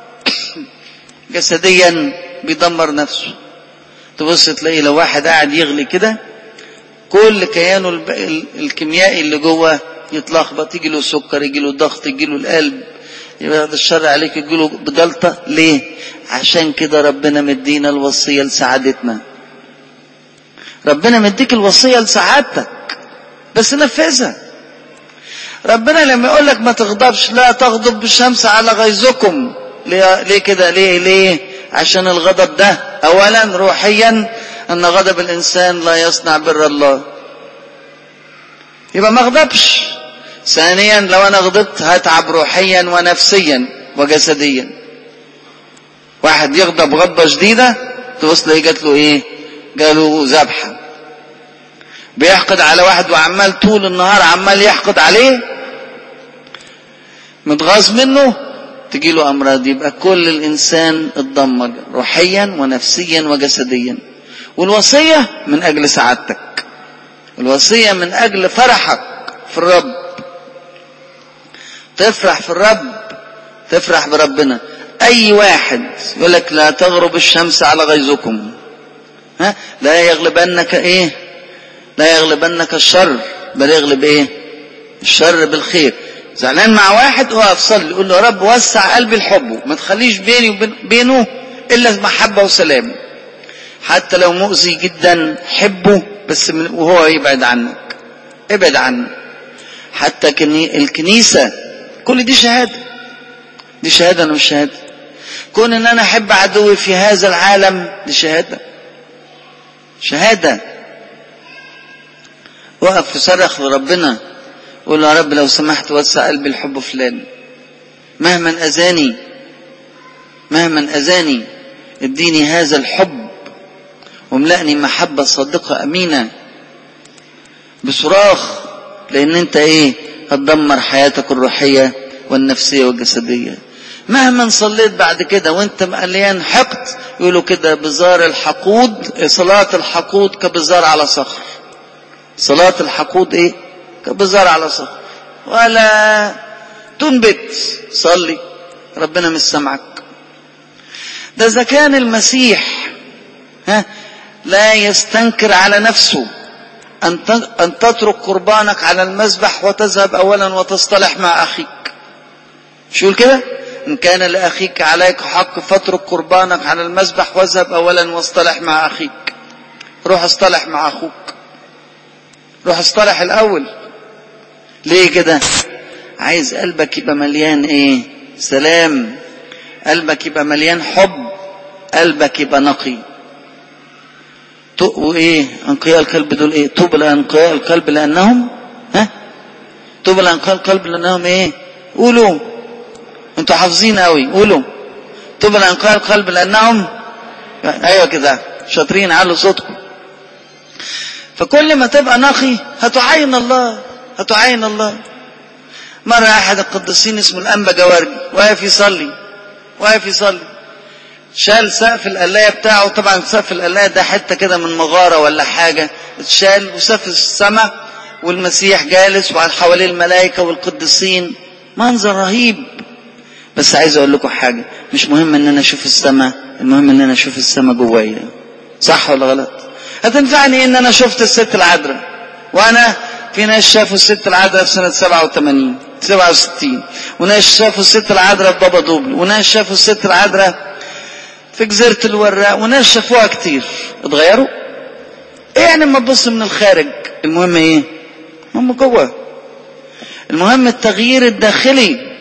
[SPEAKER 2] جسديا بيدمر نفسه تبص تلاقي لو واحد قاعد يغلي كده كل كيانه الكيميائي اللي جوه يتلخبط يجي له سكر يجي له ضغط يجي له القلب يبقى هذا الشر عليك يجي له جلطة ليه عشان كده ربنا مدينا الوصية لسعادتنا ربنا مديك الوصية لسعادتك بس نفذها ربنا لما يقول لك ما تغضبش لا تغضب بالشمس على غيظكم ليه, ليه كده ليه ليه عشان الغضب ده اولا روحيا ان غضب الانسان لا يصنع بر الله يبقى ما اغضبش ثانيا لو انا غضبت هتعب روحيا ونفسيا وجسديا واحد يغضب غضبة شديدة تبص تلاقيه جات له ايه جاله ذبحة بيحقد على واحد وعمال طول النهار عمال يحقد عليه متغاظ منه تجي له امراض يبقى كل الانسان اتدمر روحيا ونفسيا وجسديا والوصية من اجل سعادتك الوصية من اجل فرحك في الرب تفرح في الرب تفرح بربنا اي واحد يقول لك لا تغرب الشمس على غيظكم ها لا يغلبنك ايه لا يغلبنك الشر بل يغلب ايه الشر بالخير زعلان مع واحد اقف صلي قول له يا رب وسع قلبي لحبه ما تخليش بيني وبينه الا محبه وسلام حتى لو مؤذي جدا حبه بس من وهو يبعد عنك ابعد عنه حتى الكنيسه كل دي شهاده دي شهاده انا مش شهاده كون ان انا احب عدوي في هذا العالم دي شهاده شهاده وقف صرخ لربنا قول له يا رب لو سمحت وسع قلبي الحب فلان مهما اذاني مهما اذاني اديني هذا الحب واملأني محبة صادقة أمينة بصراخ لأن أنت إيه هتدمر حياتك الروحية والنفسية والجسدية مهما صليت بعد كده وانت مليان حقد يقولوا كده بزار الحقود صلاة الحقود كبزار على صخر صلاة الحقود ايه كبزار على صخر ولا تنبت صلي ربنا مش سامعك ده اذا كان المسيح ها لا يستنكر على نفسه أن أن تترك قربانك على المذبح وتذهب أولا وتصطلح مع أخيك شو يقول كده إن كان لأخيك عليك حق فاترك قربانك على المذبح واذهب أولا واصطلح مع أخيك روح اصطلح مع أخوك روح اصطلح الأول ليه كده عايز قلبك يبقى مليان ايه سلام قلبك يبقى مليان حب قلبك يبقى نقي وايه انقياء القلب دول ايه طوبى لانقياء القلب لانهم ها طوبى لانقياء القلب لانهم ايه قولوا انتوا حافظين قوي قولوا طوبى لانقياء القلب لانهم ايوه كده شاطرين علوا صوتكم فكل ما تبقى نقي هتعين الله هتعين الله مرة أحد القديسين اسمه الأنبا جوارجي واقف يصلي واقف يصلي شال سقف القلاية بتاعه طبعا سقف القلاية ده حتة كده من مغارة ولا حاجة اتشال وسقف السماء والمسيح جالس وعلى حواليه الملائكة والقديسين منظر رهيب بس عايز اقول لكم حاجة مش مهم ان انا اشوف السماء المهم ان انا اشوف السماء جوايا صح ولا غلط هتنفعني ان انا شفت الست العذراء وانا في ناس شافوا الست العذراء في سنة 87 67 وناس شافوا الست العذراء في بابا دوبل وناس شافوا الست العذراء في جزيرة الوراق وناس شافوها كتير اتغيروا ايه يعني لما تبص من الخارج المهم ايه المهم جوه المهم التغيير الداخلي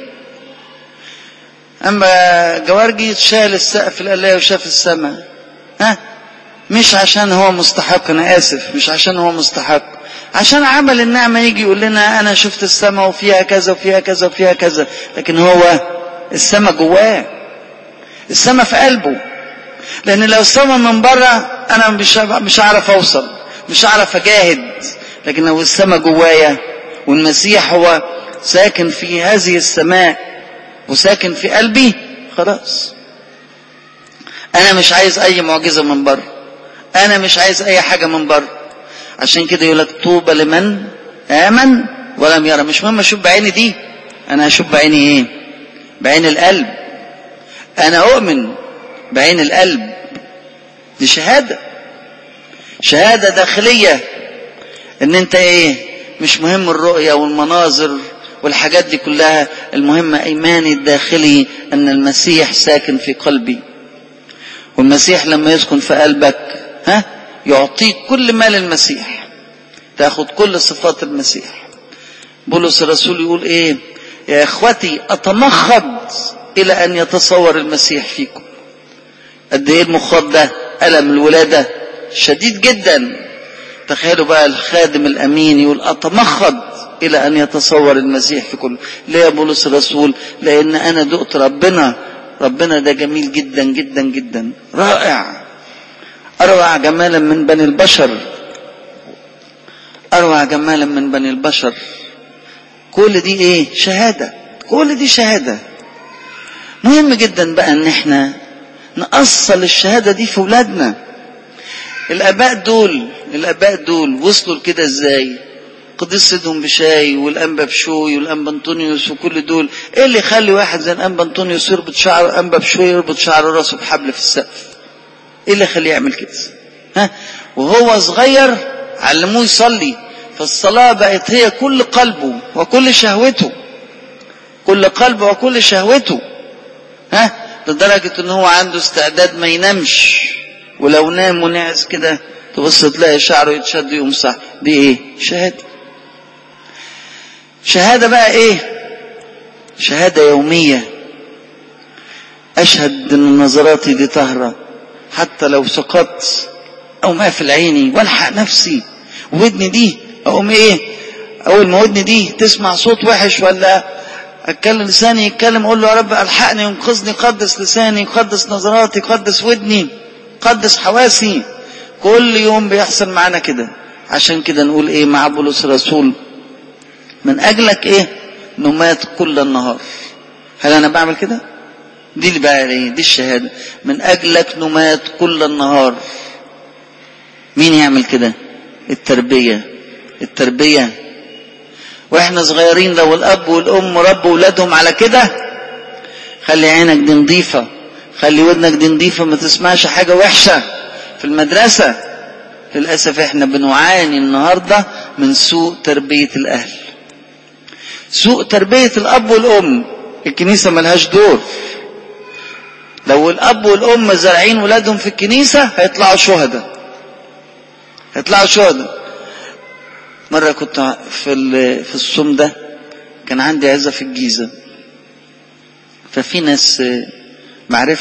[SPEAKER 2] اما جوارجي شال السقف القلاية وشاف السماء ها مش عشان هو مستحق انا اسف مش عشان هو مستحق عشان عمل النعمة يجي يقول لنا انا شفت السماء وفيها كذا وفيها كذا وفيها كذا لكن هو السماء جواه السماء في قلبه لان لو السماء من بره انا مش مش هعرف اوصل مش هعرف اجاهد لكن لو السماء جوايا والمسيح هو ساكن في هذه السماء وساكن في قلبي خلاص انا مش عايز اي معجزه من بره انا مش عايز اي حاجه من بره عشان كده يقول لك طوبى لمن امن ولم يرى مش مهم اشوف بعيني دي انا هشوف بعيني ايه بعين القلب انا اؤمن بعين القلب دي شهاده شهاده داخليه ان انت ايه مش مهم الرؤيه والمناظر والحاجات دي كلها المهم ايماني الداخلي ان المسيح ساكن في قلبي والمسيح لما يسكن في قلبك ها يعطيك كل ما للمسيح تاخد كل صفات المسيح بولس الرسول يقول ايه يا اخوتي اتمخض الى ان يتصور المسيح فيكم قد ايه المخاض ده الم الولاده شديد جدا تخيلوا بقى الخادم الامين يقول اتمخض الى ان يتصور المسيح في كل ليه يا بولس الرسول لان انا دقت ربنا ربنا ده جميل جدا جدا جدا رائع اروع جمالا من بني البشر اروع جمالا من بني البشر كل دي ايه شهاده كل دي شهاده مهم جدا بقى ان احنا نأصل الشهاده دي في اولادنا الاباء دول الاباء دول وصلوا لكده ازاي قديس سيدهم بشاي والانبا بشوي والانبا انطونيوس وكل دول ايه اللي يخلي واحد زي الانبا انطونيوس يربط شعره انبا بشوي يربط شعر راسه بحبل في السقف ايه اللي يخليه يعمل كده ها وهو صغير علموه يصلي فالصلاة بقت هي كل قلبه وكل شهوته كل قلبه وكل شهوته ها لدرجة ان هو عنده استعداد ما ينامش ولو نام ونعس كده تبص تلاقي شعره يتشد يقوم صح دي ايه شهادة شهادة بقى ايه شهادة يومية اشهد ان نظراتي دي طهرة حتى لو سقطت او ما في عيني والحق نفسي ودني دي اقوم ايه اول ما ودني دي تسمع صوت وحش ولا اتكلم لساني يتكلم اقول له يا رب الحقني وانقذني قدس لساني قدس نظراتي قدس ودني قدس حواسي كل يوم بيحصل معانا كده عشان كده نقول ايه مع بولس الرسول من اجلك ايه نمات كل النهار هل انا بعمل كده دي اللي بقى ايه دي الشهاده من اجلك نمات كل النهار مين يعمل كده التربيه التربيه واحنا صغيرين لو الاب والام ربوا ولادهم على كده خلي عينك دي نظيفه خلي ودنك دي نظيفه ما تسمعش حاجه وحشه في المدرسه للاسف احنا بنعاني النهارده من سوء تربيه الاهل سوء تربيه الاب والام الكنيسه ملهاش دور لو الاب والام زارعين ولادهم في الكنيسه هيطلعوا شهداء هيطلعوا شهداء مره كنت في في الصوم ده كان عندي عزه في الجيزه ففي ناس معرفه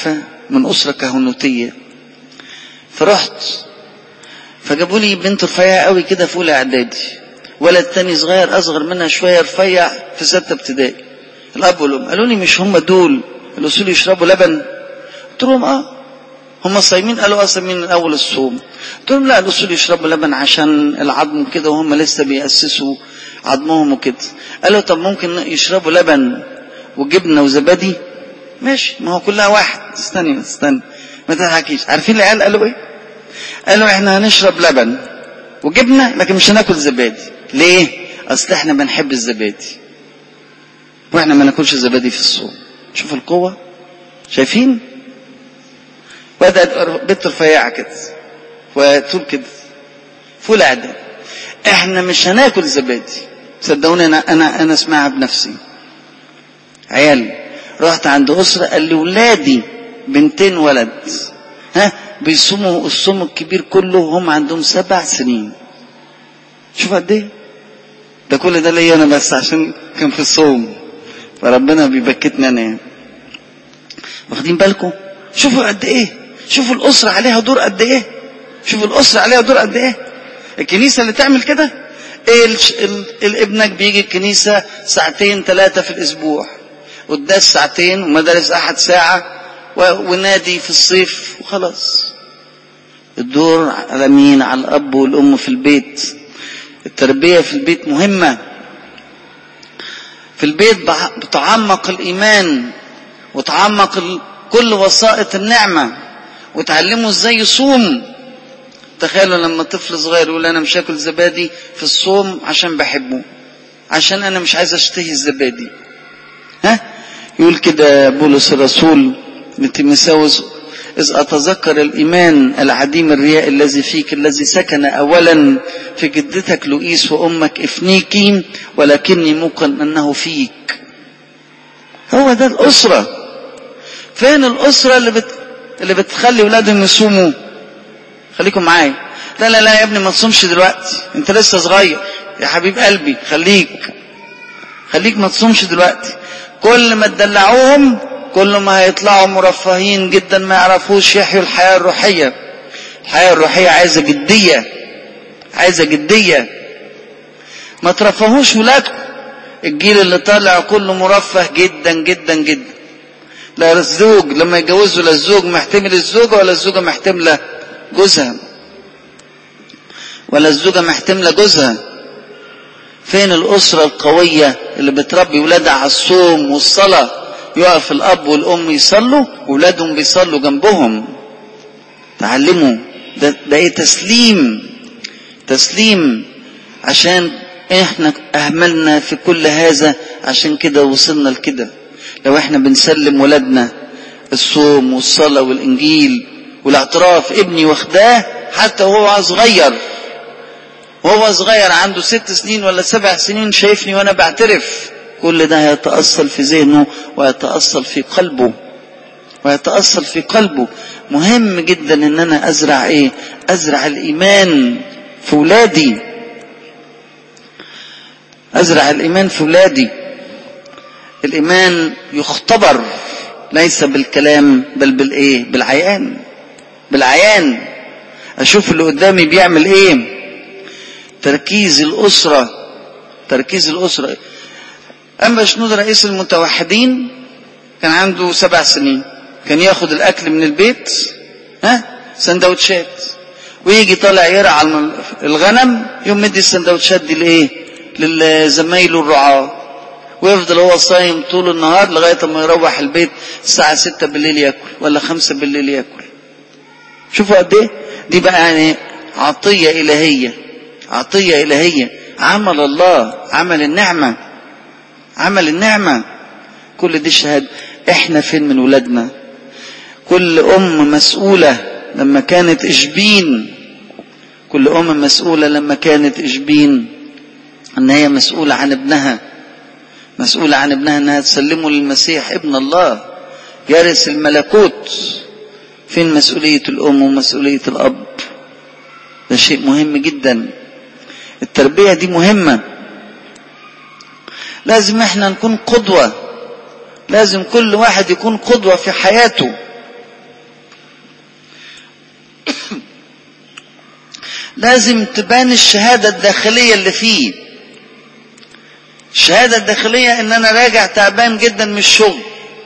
[SPEAKER 2] من أسرة كهنوتية فرحت فجابوا لي بنت رفيعة قوي كده في أولى إعدادي ولد تاني صغير أصغر منها شوية رفيع في ستة ابتدائي الأب والأم قالوا لي مش هم دول الأصول يشربوا لبن قلت لهم آه هم صايمين قالوا اه صايمين من اول الصوم قلت لهم لا الاصول يشربوا لبن عشان العظم كده وهم لسه بيأسسوا عظمهم وكده قالوا طب ممكن يشربوا لبن وجبنه وزبادي ماشي ما هو كلها واحد استني استني ما تضحكيش عارفين العيال قالوا ايه قالوا احنا هنشرب لبن وجبنه لكن مش هناكل زبادي ليه اصل احنا بنحب الزبادي واحنا ما ناكلش زبادي في الصوم شوف القوه شايفين بدأت بنت رفيعة كده وطول كده فول اعداد احنا مش هناكل زبادي صدقوني انا انا انا اسمعها بنفسي عيال رحت عند اسره قال لي ولادي بنتين ولد ها بيصوموا الصوم الكبير كله وهم عندهم سبع سنين شوف قد ايه ده كل ده ليا انا بس عشان كان في الصوم فربنا بيبكتنا انا واخدين بالكم شوفوا قد ايه شوفوا الاسره عليها دور قد ايه شوفوا الاسره عليها دور قد ايه الكنيسه اللي تعمل كده إيه ال... ال... الابنك بيجي الكنيسه ساعتين ثلاثه في الاسبوع قداس ساعتين ومدارس احد ساعه و... ونادي في الصيف وخلاص الدور على مين على الاب والام في البيت التربيه في البيت مهمه في البيت بتعمق الايمان وتعمق ال... كل وسائط النعمة وتعلمه ازاي يصوم تخيلوا لما طفل صغير يقول انا مش هاكل زبادي في الصوم عشان بحبه عشان انا مش عايز اشتهي الزبادي ها يقول كده بولس الرسول لتيموثاوس إذ أتذكر الإيمان العديم الرياء الذي فيك الذي سكن أولا في جدتك لؤيس وأمك إفنيكي ولكني موقن أنه فيك هو ده الأسرة فين الأسرة اللي بت... اللي بتخلي ولادهم يصوموا خليكم معايا لا لا لا يا ابني ما تصومش دلوقتي انت لسه صغير يا حبيب قلبي خليك خليك ما تصومش دلوقتي كل ما تدلعوهم كل ما هيطلعوا مرفهين جدا ما يعرفوش يحيوا الحياة الروحية الحياة الروحية عايزة جدية عايزة جدية ما ترفهوش ولادكم الجيل اللي طالع كله مرفه جدا جدا جدا لا الزوج لما يتجوزوا لا الزوج محتمل الزوجة ولا الزوجة محتملة جوزها ولا الزوجة محتملة جوزها فين الأسرة القوية اللي بتربي ولادها على الصوم والصلاة يقف الأب والأم يصلوا وولادهم بيصلوا جنبهم تعلموا ده, ده ايه تسليم تسليم عشان احنا اهملنا في كل هذا عشان كده وصلنا لكده لو احنا بنسلم ولادنا الصوم والصلاة والإنجيل والاعتراف ابني واخداه حتى وهو صغير وهو صغير عنده ست سنين ولا سبع سنين شايفني وانا بعترف كل ده هيتأصل في ذهنه ويتأصل في قلبه ويتأصل في قلبه مهم جدا ان انا ازرع ايه ازرع الايمان في ولادي ازرع الايمان في ولادي الايمان يختبر ليس بالكلام بل بالايه بالعيان بالعيان اشوف اللي قدامي بيعمل ايه تركيز الاسره تركيز الاسره اما شنود رئيس المتوحدين كان عنده سبع سنين كان ياخد الاكل من البيت ها سندوتشات ويجي طالع يرعى الغنم يوم مدي السندوتشات دي لايه لزمايله الرعاه ويفضل هو صايم طول النهار لغايه ما يروح البيت الساعه 6 بالليل ياكل ولا 5 بالليل ياكل شوفوا قد ايه دي بقى يعني عطيه الهيه عطيه الهيه عمل الله عمل النعمه عمل النعمه كل دي شهاده احنا فين من ولادنا كل ام مسؤوله لما كانت اشبين كل ام مسؤوله لما كانت اشبين ان هي مسؤوله عن ابنها مسؤوله عن ابنها انها تسلمه للمسيح ابن الله يرث الملكوت فين مسؤوليه الام ومسؤوليه الاب ده شيء مهم جدا التربيه دي مهمه لازم احنا نكون قدوه لازم كل واحد يكون قدوه في حياته لازم تبان الشهادة الداخلية اللي فيه الشهادة الداخلية ان انا راجع تعبان جدا من الشغل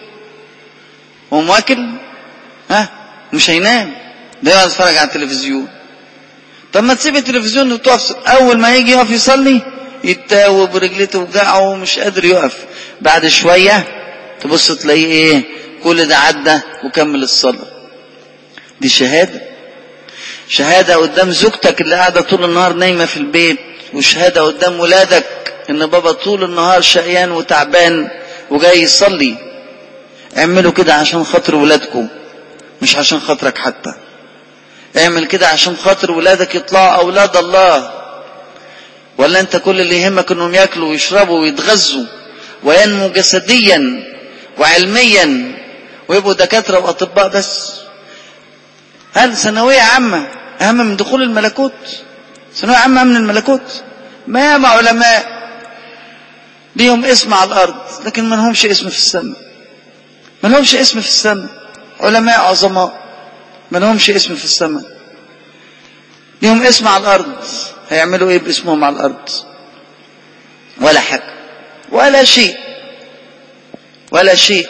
[SPEAKER 2] ومواكل ها مش هينام ده يقعد يتفرج على التلفزيون طب ما تسيب التلفزيون وتقف اول ما يجي يقف يصلي يتاوب ورجليه توجعه ومش قادر يقف بعد شويه تبص تلاقيه ايه كل ده عدى وكمل الصلاه دي شهاده شهاده قدام زوجتك اللي قاعده طول النهار نايمه في البيت وشهاده قدام ولادك ان بابا طول النهار شقيان وتعبان وجاي يصلي اعملوا كده عشان خاطر ولادكم مش عشان خاطرك حتى اعمل كده عشان خاطر ولادك يطلعوا اولاد الله ولا انت كل اللي يهمك انهم ياكلوا ويشربوا ويتغذوا وينمو جسديا وعلميا ويبقوا دكاتره واطباء بس هل ثانويه عامه اهم من دخول الملكوت ثانويه عامه من الملكوت ما مع علماء ليهم اسم على الارض لكن ما لهمش اسم في السماء ما لهمش اسم في السماء علماء عظماء ما لهمش اسم في السماء ليهم اسم على الارض هيعملوا ايه باسمهم على الارض ولا حاجه ولا شيء ولا شيء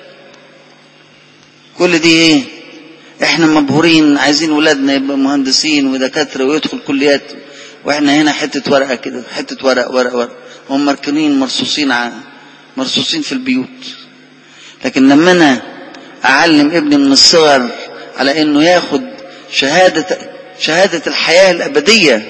[SPEAKER 2] كل دي ايه احنا مبهورين عايزين ولادنا يبقوا مهندسين ودكاتره ويدخل كليات واحنا هنا حته ورقه كده حته ورق ورق ورق هم مركنين مرصوصين ع... مرصوصين في البيوت لكن لما انا اعلم ابني من الصغر على انه ياخد شهاده شهاده الحياه الابديه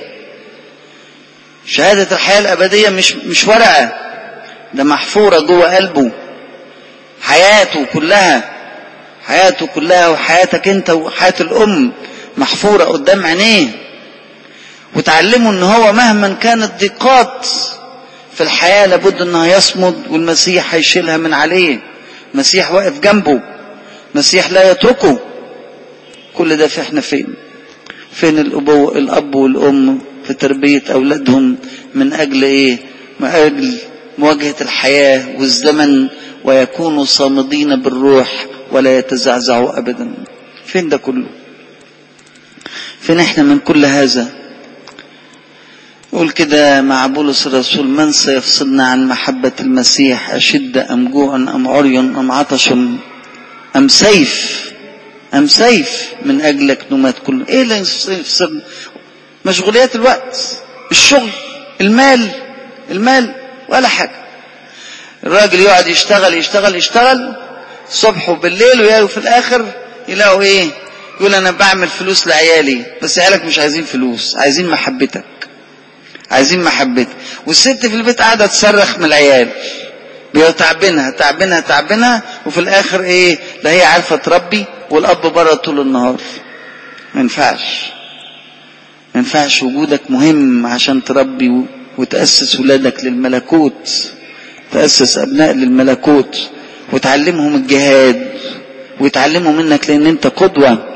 [SPEAKER 2] شهاده الحياه الابديه مش مش ورقه ده محفوره جوه قلبه حياته كلها حياته كلها وحياتك انت وحياه الام محفوره قدام عينيه وتعلمه ان هو مهما كانت ضيقات في الحياه لابد انها يصمد والمسيح هيشيلها من عليه المسيح واقف جنبه المسيح لا يتركه كل ده في احنا فين فين الابو الاب والام في تربيه اولادهم من اجل ايه من اجل مواجهه الحياه والزمن ويكونوا صامدين بالروح ولا يتزعزعوا ابدا فين ده كله فين احنا من كل هذا يقول كده مع بولس الرسول من سيفصلنا عن محبة المسيح أشد أم جوع أم عري أم عطش أم سيف أم سيف من أجلك نمات كل إيه اللي يفصلنا مشغوليات الوقت الشغل المال المال ولا حاجة الراجل يقعد يشتغل يشتغل يشتغل الصبح وبالليل وفي الآخر يلاقوا إيه يقول أنا بعمل فلوس لعيالي بس عيالك مش عايزين فلوس عايزين محبتك عايزين محبتك والست في البيت قاعدة تصرخ من العيال تعبينها تعبينها تعبينها وفي الاخر ايه لا هي عارفه تربي والاب بره طول النهار ما ينفعش ما ينفعش وجودك مهم عشان تربي وتاسس ولادك للملكوت تاسس ابناء للملكوت وتعلمهم الجهاد ويتعلموا منك لان انت قدوه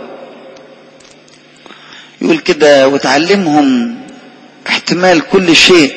[SPEAKER 2] يقول كده وتعلمهم احتمال كل شيء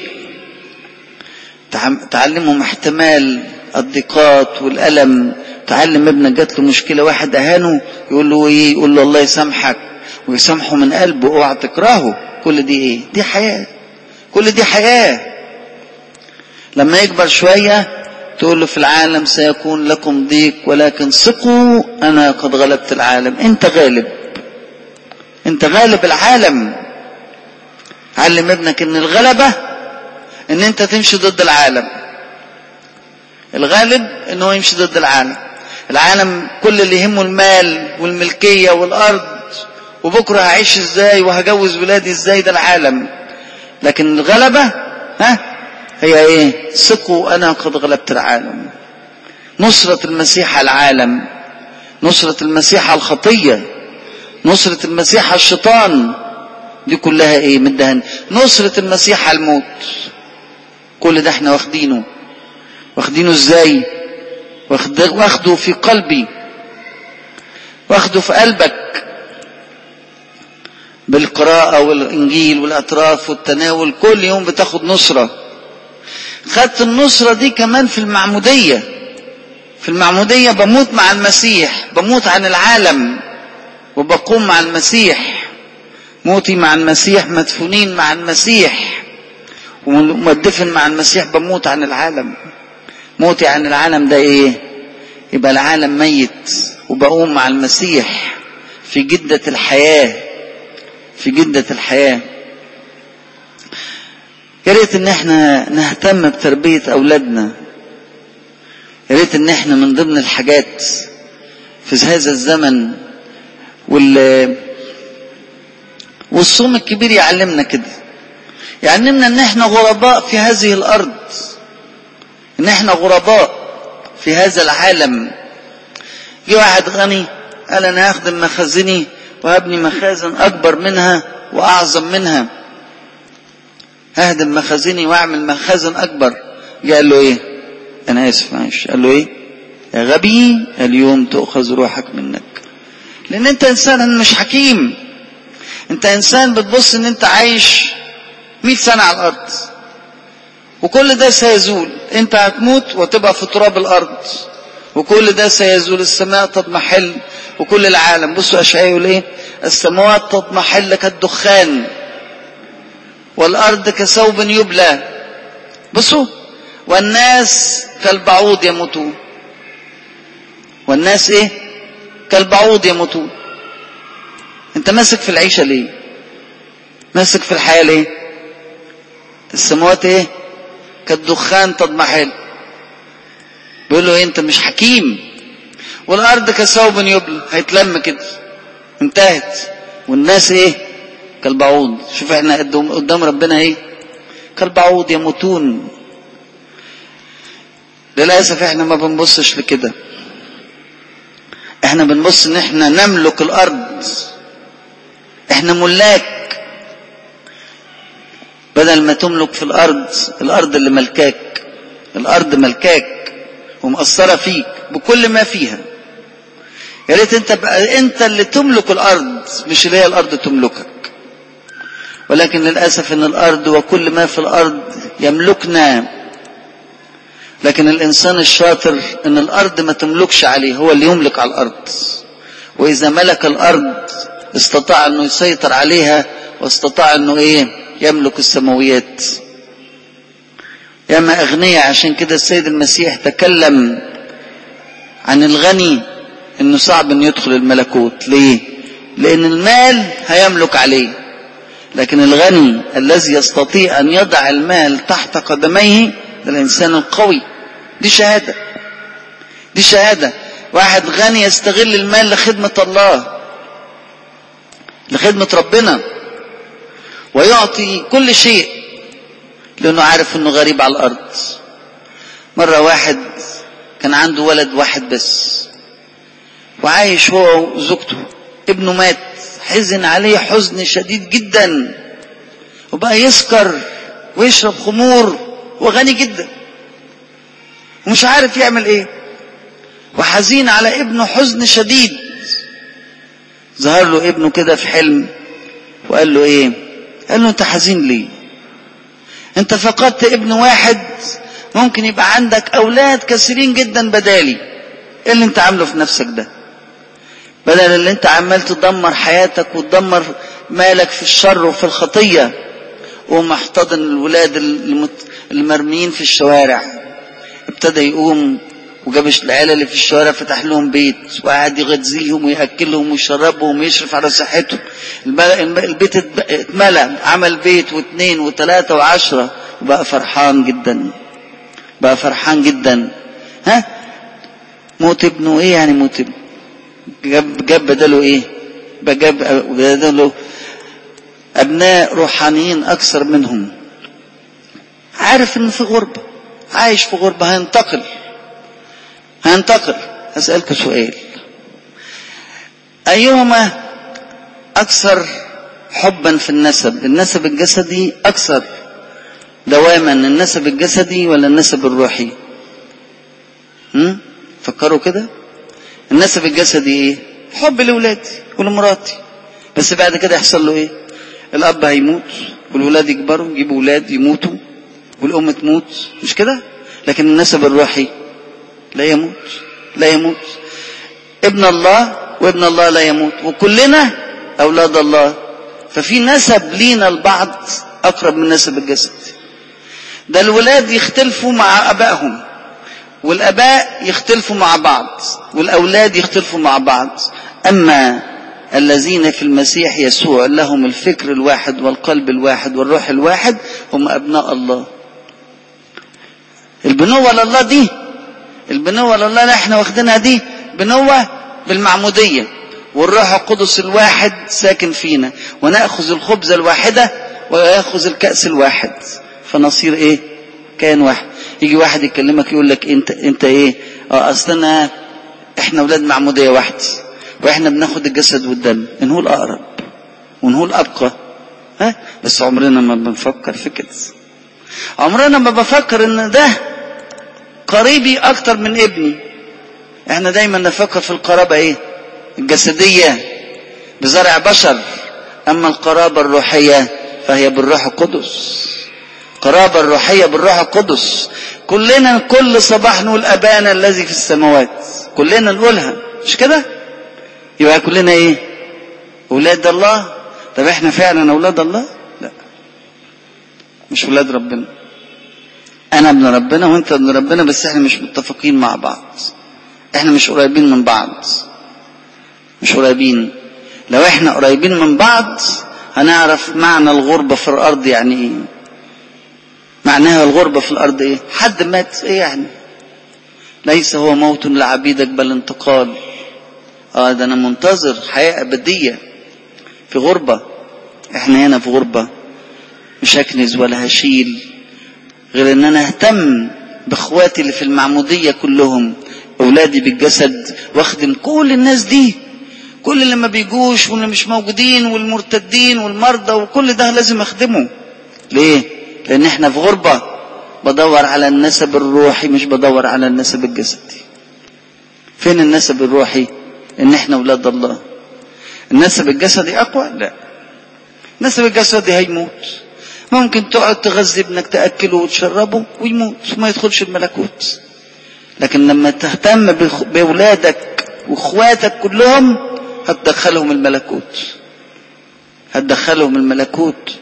[SPEAKER 2] تعلمهم احتمال الضيقات والألم تعلم ابنك جات له مشكلة واحد أهانه يقول له إيه يقول له الله يسامحك ويسامحه من قلبه اوعى تكرهه كل دي إيه دي حياة كل دي حياة لما يكبر شوية تقول له في العالم سيكون لكم ضيق ولكن ثقوا أنا قد غلبت العالم أنت غالب أنت غالب العالم علم ابنك ان الغلبة ان انت تمشي ضد العالم الغالب ان هو يمشي ضد العالم العالم كل اللي يهمه المال والملكية والارض وبكرة هعيش ازاي وهجوز ولادي ازاي ده العالم لكن الغلبة ها هي ايه ثقوا انا قد غلبت العالم نصرة المسيح على العالم نصرة المسيح على الخطية نصرة المسيح على الشيطان دي كلها ايه مدهن نصرة المسيح على الموت كل ده احنا واخدينه واخدينه ازاي واخده في قلبي واخده في قلبك بالقراءة والإنجيل والأطراف والتناول كل يوم بتاخد نصرة خدت النصرة دي كمان في المعمودية في المعمودية بموت مع المسيح بموت عن العالم وبقوم مع المسيح موتي مع المسيح مدفونين مع المسيح ومدفن مع المسيح بموت عن العالم موتي عن العالم ده ايه يبقى العالم ميت وبقوم مع المسيح في جدة الحياة في جدة الحياة يا ريت ان احنا نهتم بتربية اولادنا يا ريت ان احنا من ضمن الحاجات في هذا الزمن وال والصوم الكبير يعلمنا كده يعلمنا ان احنا غرباء في هذه الارض ان احنا غرباء في هذا العالم جه واحد غني قال انا هخدم مخازني وهبني مخازن اكبر منها واعظم منها ههدم مخازني واعمل مخازن اكبر قال له ايه انا اسف معلش قال له ايه يا غبي اليوم تؤخذ روحك منك لان انت انسان مش حكيم انت انسان بتبص ان انت عايش مئة سنة على الارض وكل ده سيزول انت هتموت وتبقى في تراب الارض وكل ده سيزول السماء تضمحل وكل العالم بصوا اشعياء يقول ايه السماوات تضمحل كالدخان والارض كثوب يبلى بصوا والناس كالبعوض يموتون والناس ايه كالبعوض يموتون انت ماسك في العيشة ليه ماسك في الحياة ليه السماوات ايه كالدخان تضمحل بيقول له ايه انت مش حكيم والارض كثوب يبلى هيتلم كده انتهت والناس ايه كالبعوض شوف احنا قدام ربنا ايه كالبعوض يموتون للاسف احنا ما بنبصش لكده احنا بنبص ان احنا نملك الارض احنا ملاك بدل ما تملك في الارض الارض اللي ملكاك الارض ملكاك ومأثرة فيك بكل ما فيها يا ريت انت بقى انت اللي تملك الارض مش اللي هي الارض تملكك ولكن للاسف ان الارض وكل ما في الارض يملكنا لكن الانسان الشاطر ان الارض ما تملكش عليه هو اللي يملك على الارض واذا ملك الارض استطاع انه يسيطر عليها واستطاع انه ايه يملك السماويات ياما اغنياء عشان كده السيد المسيح تكلم عن الغني انه صعب انه يدخل الملكوت ليه لان المال هيملك عليه لكن الغني الذي يستطيع ان يضع المال تحت قدميه ده الانسان القوي دي شهاده دي شهاده واحد غني يستغل المال لخدمه الله لخدمه ربنا ويعطي كل شيء لانه عارف انه غريب على الارض مره واحد كان عنده ولد واحد بس وعايش هو وزوجته ابنه مات حزن عليه حزن شديد جدا وبقى يسكر ويشرب خمور وغني جدا ومش عارف يعمل ايه وحزين على ابنه حزن شديد ظهر له ابنه كده في حلم وقال له ايه قال له انت حزين ليه انت فقدت ابن واحد ممكن يبقى عندك اولاد كثيرين جدا بدالي ايه اللي انت عامله في نفسك ده بدل اللي انت عمال تدمر حياتك وتدمر مالك في الشر وفي الخطية ومحتضن الولاد المرميين في الشوارع ابتدى يقوم وجاب العيال اللي في الشوارع فتح لهم بيت وقعد يغذيهم وياكلهم ويشربهم ويشرف على صحتهم البيت اتملى عمل بيت واثنين وثلاثة وعشرة وبقى فرحان جدا بقى فرحان جدا ها موت ابنه ايه يعني موت ابنه جاب جاب بداله ايه جاب بداله ابناء روحانيين اكثر منهم عارف انه في غربه عايش في غربه هينتقل هينتقل اسالك سؤال ايهما اكثر حبا في النسب النسب الجسدي اكثر دواما النسب الجسدي ولا النسب الروحي هم؟ فكروا كده النسب الجسدي ايه حب لاولادي ولمراتي بس بعد كده يحصل له ايه الاب هيموت والولاد يكبروا يجيبوا ولاد يموتوا والام تموت مش كده لكن النسب الروحي لا يموت لا يموت ابن الله وابن الله لا يموت وكلنا اولاد الله ففي نسب لينا البعض اقرب من نسب الجسد ده الولاد يختلفوا مع ابائهم والاباء يختلفوا مع بعض والاولاد يختلفوا مع بعض اما الذين في المسيح يسوع لهم الفكر الواحد والقلب الواحد والروح الواحد هم ابناء الله البنوة لله دي البنوة لله اللي احنا واخدينها دي بنوة بالمعمودية والروح القدس الواحد ساكن فينا ونأخذ الخبز الواحدة ويأخذ الكأس الواحد فنصير ايه كائن واحد يجي واحد يكلمك يقول لك انت انت ايه اه اصلنا احنا اولاد معمودية واحد واحنا بناخد الجسد والدم ان هو الاقرب وان هو الابقى ها بس عمرنا ما بنفكر في كده عمرنا ما بفكر ان ده قريبي اكتر من ابني احنا دايما نفكر في القرابة ايه الجسدية بزرع بشر اما القرابة الروحية فهي بالروح القدس قرابة الروحية بالروح القدس كلنا كل صباح نقول ابانا الذي في السماوات كلنا نقولها مش كده يبقى كلنا ايه اولاد الله طب احنا فعلا اولاد الله لا مش اولاد ربنا انا ابن ربنا وانت ابن ربنا بس احنا مش متفقين مع بعض احنا مش قريبين من بعض مش قريبين لو احنا قريبين من بعض هنعرف معنى الغربة في الارض يعني ايه معناها الغربة في الارض ايه حد مات ايه يعني ليس هو موت لعبيدك بل انتقال اه ده انا منتظر حياة ابدية في غربة احنا هنا في غربة مش هكنز ولا هشيل غير ان انا اهتم باخواتي اللي في المعمودية كلهم اولادي بالجسد واخدم كل الناس دي كل اللي ما بيجوش واللي مش موجودين والمرتدين والمرضى وكل ده لازم اخدمه ليه لان احنا في غربة بدور على النسب الروحي مش بدور على النسب الجسدي فين النسب الروحي ان احنا اولاد الله النسب الجسدي اقوى لا النسب الجسدي هيموت ممكن تقعد تغذي ابنك تاكله وتشربه ويموت وما يدخلش الملكوت لكن لما تهتم باولادك واخواتك كلهم هتدخلهم الملكوت هتدخلهم الملكوت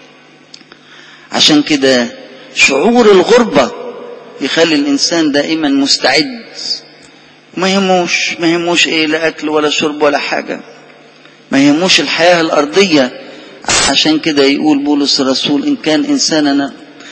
[SPEAKER 2] عشان كده شعور الغربة يخلي الإنسان دائما مستعد ما يهموش ما يهموش ايه لا اكل ولا شرب ولا حاجة ما يهموش الحياة الأرضية عشان كده يقول بولس الرسول إن كان إنساننا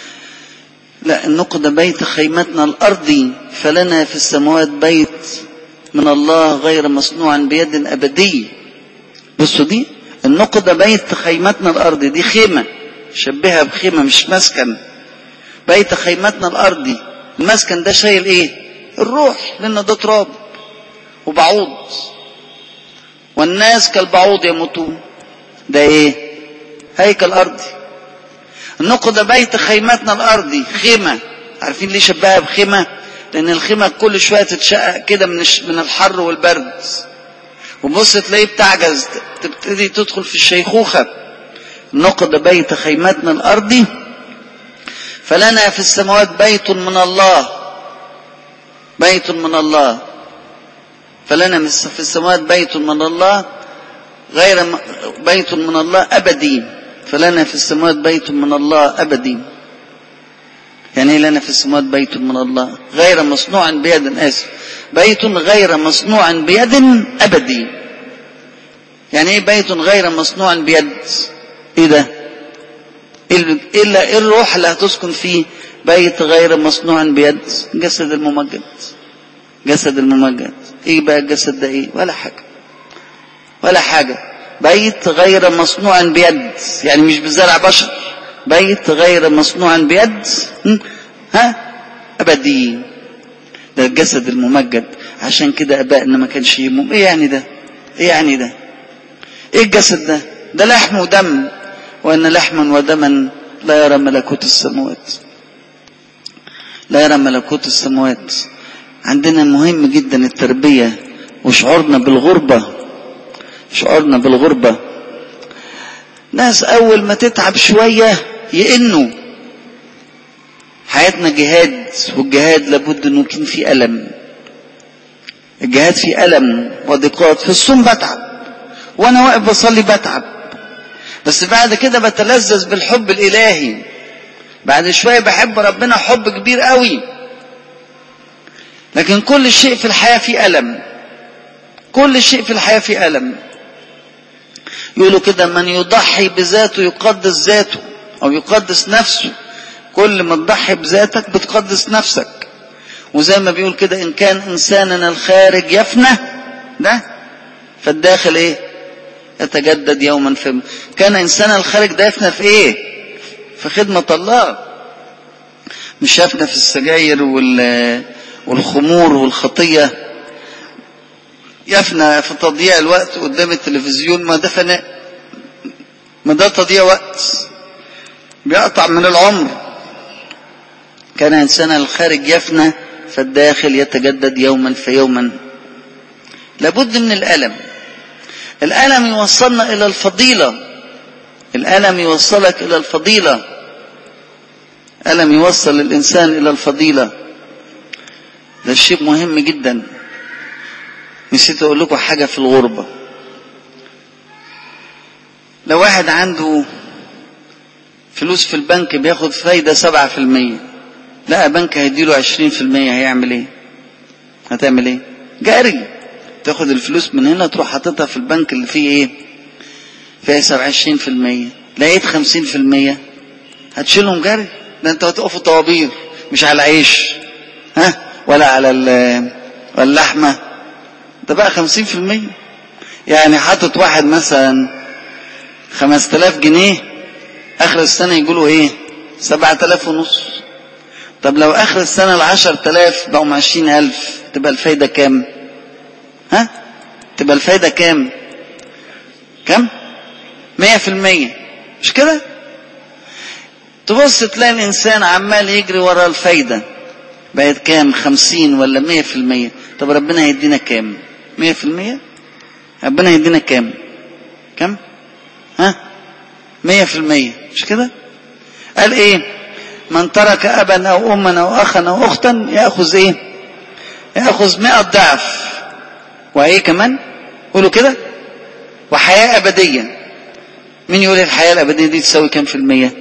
[SPEAKER 2] لا نقد بيت خيمتنا الأرضي فلنا في السماوات بيت من الله غير مصنوعا بيد أبدي بصوا دي النقد بيت خيمتنا الأرضي دي خيمة شبهها بخيمة مش مسكن بيت خيمتنا الأرضي المسكن ده شايل ايه الروح لأن ده تراب وبعوض والناس كالبعوض يموتون ده ايه هيكل أرضي النقد بيت خيمتنا الأرضي خيمة عارفين ليه شبهها بخيمة لأن الخيمة كل شوية تتشقق كده من من الحر والبرد وبص تلاقيه بتعجز تبتدي تدخل في الشيخوخة نقد بيت خيمتنا الأرضي فلنا في السماوات بيت من الله بيت من الله فلنا في السماوات بيت من الله غير بيت من الله أبدي فلنا في السماوات بيت من الله أبدي يعني لنا في السماوات بيت من الله غير مصنوع بيد آسف بيت غير مصنوع بيد أبدي يعني ايه بيت غير مصنوع بيد ايه ده الا ايه الروح اللي هتسكن فيه بيت غير مصنوع بيد جسد الممجد جسد الممجد ايه بقى الجسد ده ايه ولا حاجة ولا حاجة بيت غير مصنوع بيد يعني مش بزرع بشر بيت غير مصنوع بيد ها ابدي ده الجسد الممجد عشان كده ابائنا ما كانش يهمهم ايه يعني ده ايه يعني ده ايه الجسد ده ده لحم ودم وان لحما ودما لا يرى ملكوت السماوات لا يرى ملكوت السماوات عندنا مهم جدا التربية وشعورنا بالغربة شعورنا بالغربة ناس أول ما تتعب شوية يئنوا حياتنا جهاد والجهاد لابد انه يكون فيه ألم الجهاد فيه ألم وضيقات في الصوم بتعب وانا واقف بصلي بتعب بس بعد كده بتلذذ بالحب الالهي بعد شويه بحب ربنا حب كبير قوي لكن كل شيء في الحياه فيه الم كل شيء في الحياه فيه الم يقولوا كده من يضحي بذاته يقدس ذاته او يقدس نفسه كل ما تضحي بذاتك بتقدس نفسك وزي ما بيقول كده ان كان انساننا الخارج يفنى ده فالداخل ايه يتجدد يوما في كان انساننا الخارج ده يفنى في ايه في خدمة الله مش يفنى في السجاير وال والخمور والخطية يفنى في تضييع الوقت قدام التلفزيون ما ده فناء ما ده تضييع وقت بيقطع من العمر كان إنسان الخارج يفنى فالداخل يتجدد يوما فيوما لابد من الألم الألم يوصلنا إلى الفضيلة الألم يوصلك إلى الفضيلة ألم يوصل الإنسان إلى الفضيلة ده شيء مهم جدا نسيت أقول لكم حاجة في الغربة لو واحد عنده فلوس في البنك بياخد فايدة سبعة في المية لقى بنك هيديله عشرين في المية هيعمل ايه هتعمل ايه جاري تاخد الفلوس من هنا تروح حاططها في البنك اللي فيه ايه فيها سبعة عشرين في المية لقيت خمسين في المية هتشيلهم جري ده انت هتقفوا طوابير مش على عيش ها ولا على اللحمة ده بقى خمسين في المية يعني حاطط واحد مثلا خمس تلاف جنيه اخر السنة يقولوا ايه سبعة تلاف ونص طب لو اخر السنة العشر تلاف بقوا عشرين الف تبقى الفايدة كام ها تبقى الفايدة كام كام مية في المية مش كده تبص تلاقي الانسان عمال يجري ورا الفايدة بقت كام خمسين ولا مية في المية طب ربنا هيدينا كام مية في المية ربنا هيدينا كام كام ها مية في المية مش كده قال ايه من ترك ابا او اما او اخا او اختا ياخذ ايه ياخذ مئة ضعف وايه كمان قولوا كده وحياة ابدية مين يقول الحياة الابدية دي تساوي كام في المية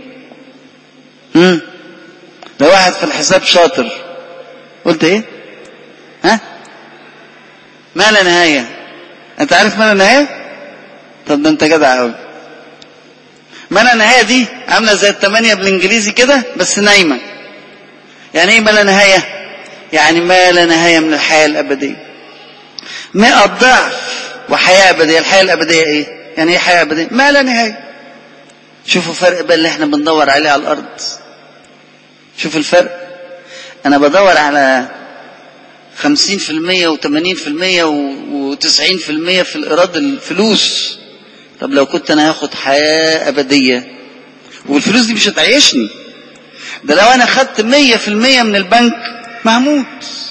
[SPEAKER 2] هم لو واحد في الحساب شاطر قلت ايه ها ما لا نهاية انت عارف ما لا نهاية طب ده انت جدع قوي ما لا نهاية دي عاملة زي التمانية بالانجليزي كده بس نايمة يعني ايه ما لا نهاية يعني ما لا نهاية من الحياة الأبدية مئة ضعف وحياة أبدية الحياة الأبدية ايه يعني ايه حياة أبدية ما لا نهاية شوفوا فرق بين اللي احنا بندور عليه على الأرض شوف الفرق أنا بدور على خمسين في المية وثمانين في المية وتسعين في المية في الإيراد الفلوس طب لو كنت أنا هاخد حياة أبدية والفلوس دي مش هتعيشني ده لو أنا خدت مية في المية من البنك ما هموت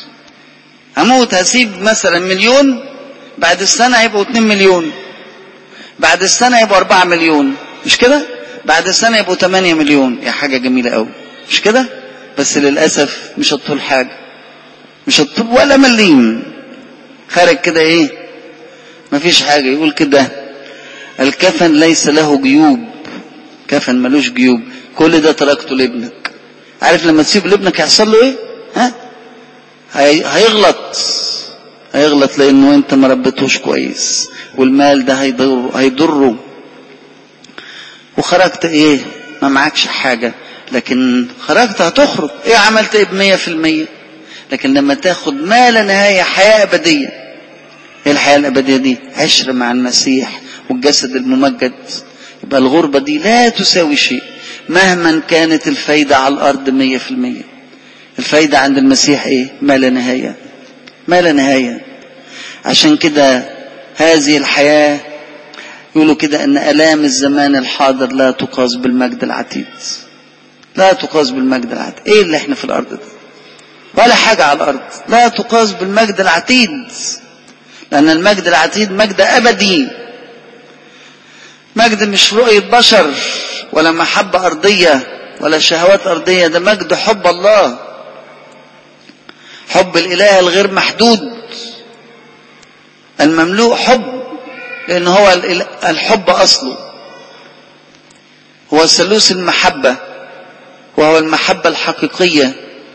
[SPEAKER 2] هموت هسيب مثلا مليون بعد السنة هيبقوا اتنين مليون بعد السنة يبقوا أربعة مليون مش كده بعد السنة يبقوا تمانية مليون يا حاجة جميلة قوي مش كده بس للأسف مش هتطول حاجة مش هتطول ولا مليم خارج كده ايه مفيش حاجة يقول كده الكفن ليس له جيوب كفن ملوش جيوب كل ده تركته لابنك عارف لما تسيب لابنك هيحصل له ايه ها هي... هيغلط هيغلط لانه انت ما ربيتهوش كويس والمال ده هيضر هيضره وخرجت ايه ما معكش حاجة لكن خرجت هتخرج ايه عملت ايه بمية في المية لكن لما تاخد ما لا نهاية حياة أبدية ايه الحياة الأبدية دي عشرة مع المسيح والجسد الممجد يبقى الغربة دي لا تساوي شيء مهما كانت الفايدة على الأرض مية في المية الفايدة عند المسيح ايه ما لا نهاية ما لا نهاية عشان كده هذه الحياة يقولوا كده ان الام الزمان الحاضر لا تقاس بالمجد العتيد لا تقاس بالمجد العتيد ايه اللي احنا في الارض ده ولا حاجة على الارض لا تقاس بالمجد العتيد لان المجد العتيد مجد ابدي مجد مش رؤية بشر ولا محبة ارضية ولا شهوات ارضية ده مجد حب الله حب الاله الغير محدود المملوء حب لان هو الحب اصله هو ثالوث المحبة وهو المحبة الحقيقية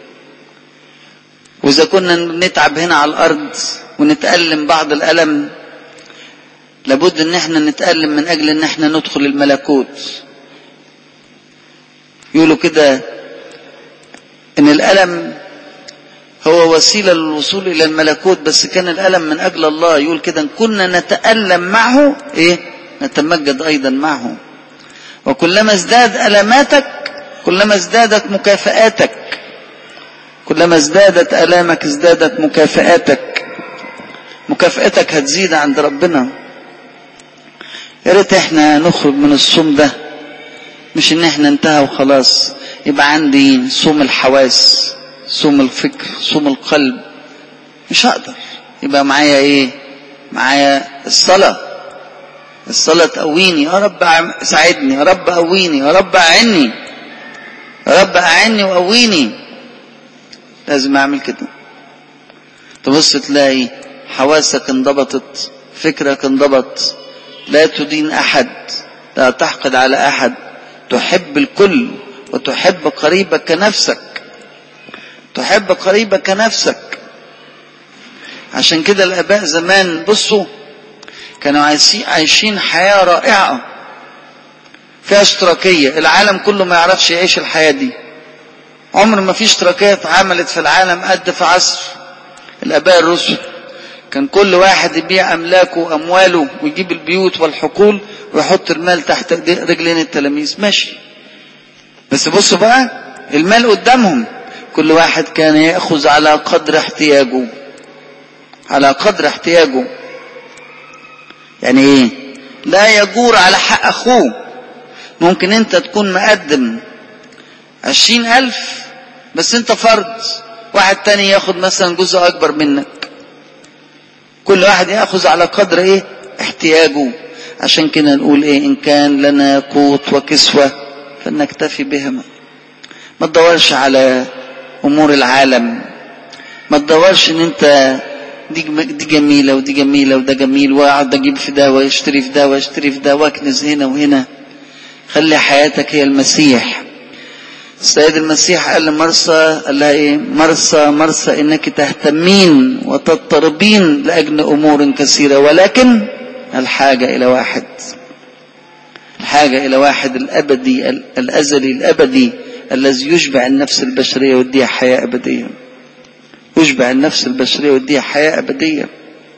[SPEAKER 2] وإذا كنا نتعب هنا على الأرض ونتألم بعض الألم لابد ان احنا نتألم من اجل ان احنا ندخل الملكوت يقولوا كده ان الألم هو وسيلة للوصول الى الملكوت بس كان الألم من اجل الله يقول كده ان كنا نتألم معه ايه نتمجد ايضا معه وكلما ازداد ألماتك كلما ازدادت مكافآتك كلما ازدادت ألامك ازدادت مكافآتك مكافأتك هتزيد عند ربنا يا ريت احنا نخرج من الصوم ده مش ان احنا انتهى وخلاص يبقى عندي صوم الحواس صوم الفكر صوم القلب مش هقدر يبقى معايا ايه معايا الصلاة الصلاة تقويني يا رب ساعدني يا رب قويني يا رب اعني يا رب اعني وقويني لازم اعمل كده تبص تلاقي حواسك انضبطت فكرك انضبط لا تدين احد لا تحقد على احد تحب الكل وتحب قريبك كنفسك تحب قريبك كنفسك عشان كده الاباء زمان بصوا كانوا عايشين حياة رائعة فيها اشتراكية العالم كله ما يعرفش يعيش الحياة دي عمر ما في اشتراكية اتعملت في العالم قد في عصر الاباء الرسل كان كل واحد يبيع املاكه وامواله ويجيب البيوت والحقول ويحط المال تحت رجلين التلاميذ ماشي بس بصوا بقى المال قدامهم كل واحد كان ياخذ على قدر احتياجه على قدر احتياجه يعني ايه لا يجور على حق اخوه ممكن انت تكون مقدم عشرين الف بس انت فرد واحد تاني ياخد مثلا جزء اكبر منك كل واحد ياخذ على قدر ايه احتياجه عشان كده نقول ايه ان كان لنا قوت وكسوة فلنكتفي بهما ما تدورش على امور العالم ما تدورش ان انت دي دي جميله ودي جميله وده جميل واقعد اجيب في ده واشتري في ده واشتري في ده واكنز هنا وهنا خلي حياتك هي المسيح السيد المسيح قال لمرسى قال لها ايه مرسى مرسى انك تهتمين وتضطربين لاجل امور كثيره ولكن الحاجه الى واحد الحاجه الى واحد الابدي الازلي الابدي الذي يشبع النفس البشريه ويديها حياه ابديه يشبع النفس البشريه ويديها حياه ابديه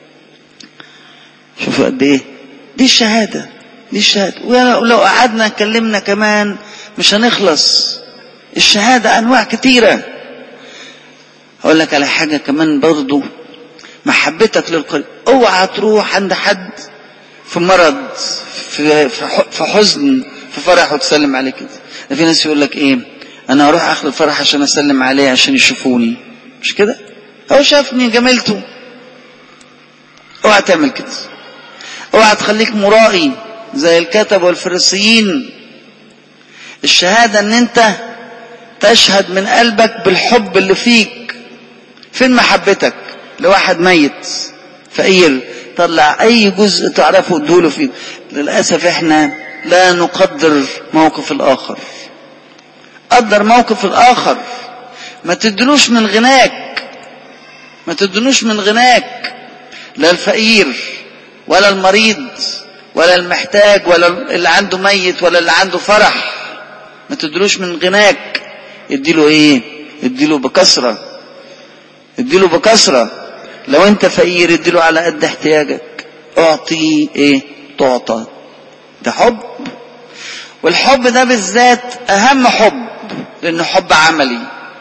[SPEAKER 2] شوفوا قد ايه دي الشهاده دي الشهاده ولو قعدنا اتكلمنا كمان مش هنخلص الشهادة أنواع كتيرة أقول لك على حاجة كمان برضو محبتك للقريب اوعى تروح عند حد في مرض في في حزن في فرح وتسلم عليه كده في ناس يقول لك ايه انا اروح اخر الفرح عشان اسلم عليه عشان يشوفوني مش كده هو شافني جملته اوعى تعمل كده اوعى تخليك مرائي زي الكتب والفريسيين الشهادة ان انت تشهد من قلبك بالحب اللي فيك فين محبتك لواحد ميت فقير طلع اي جزء تعرفه ادوله فيه للاسف احنا لا نقدر موقف الاخر قدر موقف الاخر ما تدلوش من غناك ما تدلوش من غناك لا الفقير ولا المريض ولا المحتاج ولا اللي عنده ميت ولا اللي عنده فرح ما تدلوش من غناك اديله ايه اديله بكثرة اديله بكثرة لو انت فقير اديله على قد احتياجك اعطي ايه تعطى ده حب والحب ده بالذات اهم حب لانه حب عملي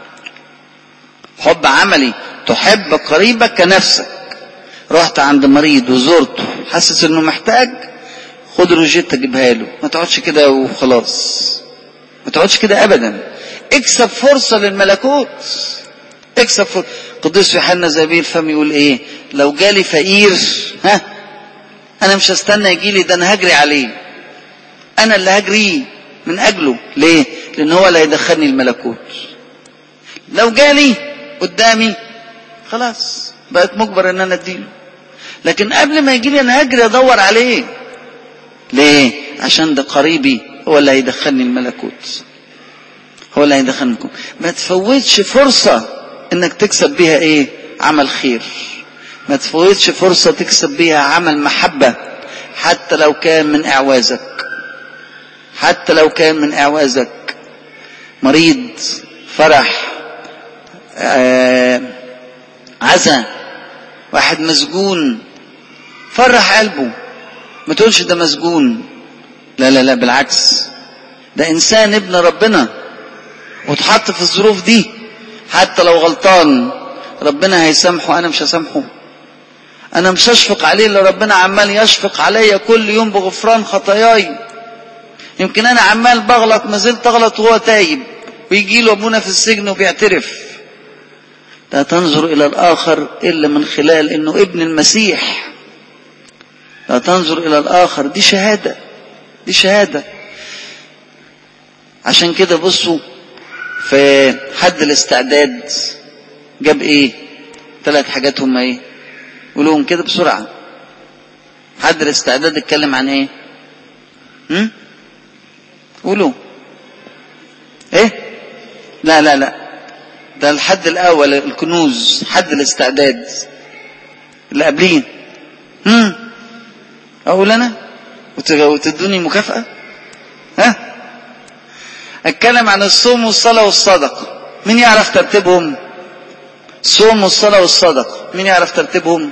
[SPEAKER 2] حب عملي تحب قريبك كنفسك رحت عند مريض وزرته حاسس انه محتاج خد روجيتا جيبها له ما تقعدش كده وخلاص ما تقعدش كده ابدا اكسب فرصة للملكوت اكسب فرصة قديس يوحنا زبير فم يقول ايه لو جالي فقير ها انا مش هستنى يجي لي ده انا هجري عليه انا اللي هجري من اجله ليه لان هو اللي هيدخلني الملكوت لو جالي قدامي خلاص بقت مجبر ان انا اديله لكن قبل ما يجي لي انا هجري ادور عليه ليه عشان ده قريبي هو اللي هيدخلني الملكوت هو اللي هيدخلكم ما تفوتش فرصة انك تكسب بيها ايه عمل خير ما تفوتش فرصة تكسب بيها عمل محبة حتى لو كان من اعوازك حتى لو كان من اعوازك مريض فرح آه عزا واحد مسجون فرح قلبه ما تقولش ده مسجون لا لا لا بالعكس ده انسان ابن ربنا واتحط في الظروف دي حتى لو غلطان ربنا هيسامحه انا مش هسامحه انا مش هشفق عليه الا ربنا عمال يشفق عليا كل يوم بغفران خطاياي يمكن انا عمال بغلط ما زلت اغلط وهو تايب ويجي له ابونا في السجن وبيعترف لا تنظر الى الاخر الا من خلال انه ابن المسيح لا تنظر الى الاخر دي شهاده دي شهاده عشان كده بصوا في حد الاستعداد جاب ايه ثلاث حاجات هما ايه قولوهم كده بسرعه حد الاستعداد اتكلم عن ايه هم؟ قولوا ايه لا لا لا ده الحد الاول الكنوز حد الاستعداد اللي قبليه هم اقول انا وتدوني مكافأة ها اتكلم عن الصوم والصلاة والصدقة مين يعرف ترتيبهم الصوم والصلاة والصدقة مين يعرف ترتيبهم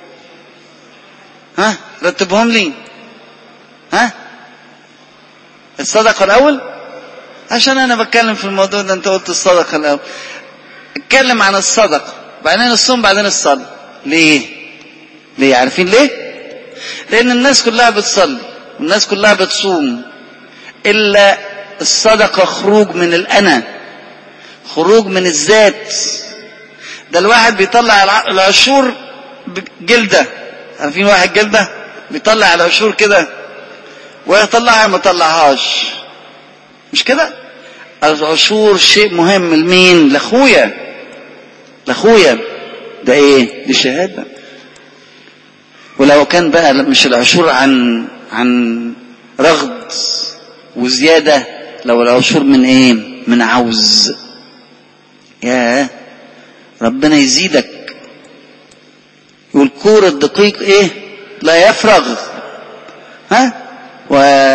[SPEAKER 2] ها رتبهم لي ها الصدقة الأول عشان أنا بتكلم في الموضوع ده أنت قلت الصدقة الأول اتكلم عن الصدقة بعدين الصوم بعدين الصلاة ليه ليه عارفين ليه لأن الناس كلها بتصلي والناس كلها بتصوم إلا الصدقة خروج من الأنا خروج من الذات ده الواحد بيطلع العشور جلدة عارفين واحد جلدة بيطلع العشور كده ويطلعها ما طلعهاش مش كده العشور شيء مهم لمين لاخويا لاخويا ده ايه دي شهاده ولو كان بقى مش العشور عن عن رغد وزياده لو العشور من ايه من عوز يا ربنا يزيدك يقول كور الدقيق ايه لا يفرغ ها و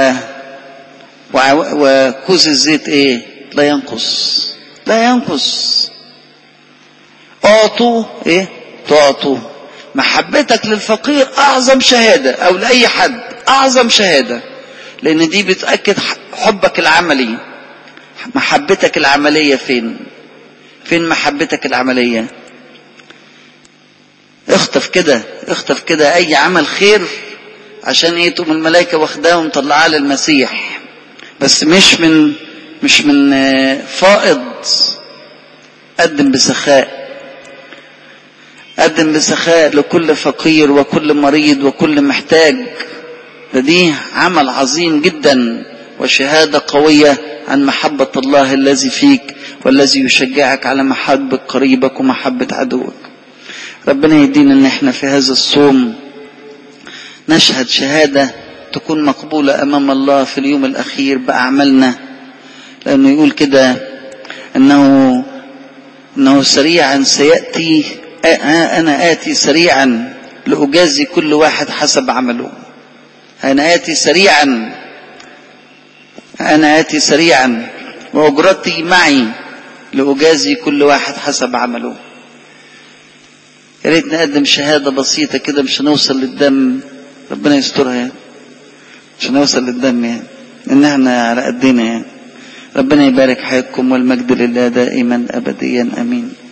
[SPEAKER 2] وكوز الزيت ايه لا ينقص لا ينقص اعطوا ايه تعطوا محبتك للفقير اعظم شهاده او لاي حد اعظم شهاده لان دي بتاكد حبك العملي محبتك العمليه فين فين محبتك العمليه اخطف كده اخطف كده اي عمل خير عشان ايه تقوم الملائكه واخداه ومطلعاه للمسيح بس مش من مش من فائض قدم بسخاء قدم بسخاء لكل فقير وكل مريض وكل محتاج ده دي عمل عظيم جدا وشهاده قويه عن محبه الله الذي فيك والذي يشجعك على محبه قريبك ومحبه عدوك ربنا يدينا ان احنا في هذا الصوم نشهد شهاده تكون مقبولة أمام الله في اليوم الأخير بأعمالنا لأنه يقول كده أنه أنه سريعا سيأتي أنا آتي سريعا لأجازي كل واحد حسب عمله أنا آتي سريعا أنا آتي سريعا وأجرتي معي لأجازي كل واحد حسب عمله يا ريت نقدم شهادة بسيطة كده مش هنوصل للدم ربنا يسترها يعني. مش هنوصل للدم يعني ان احنا على قدنا يعني ربنا يبارك حياتكم والمجد لله دائما ابديا امين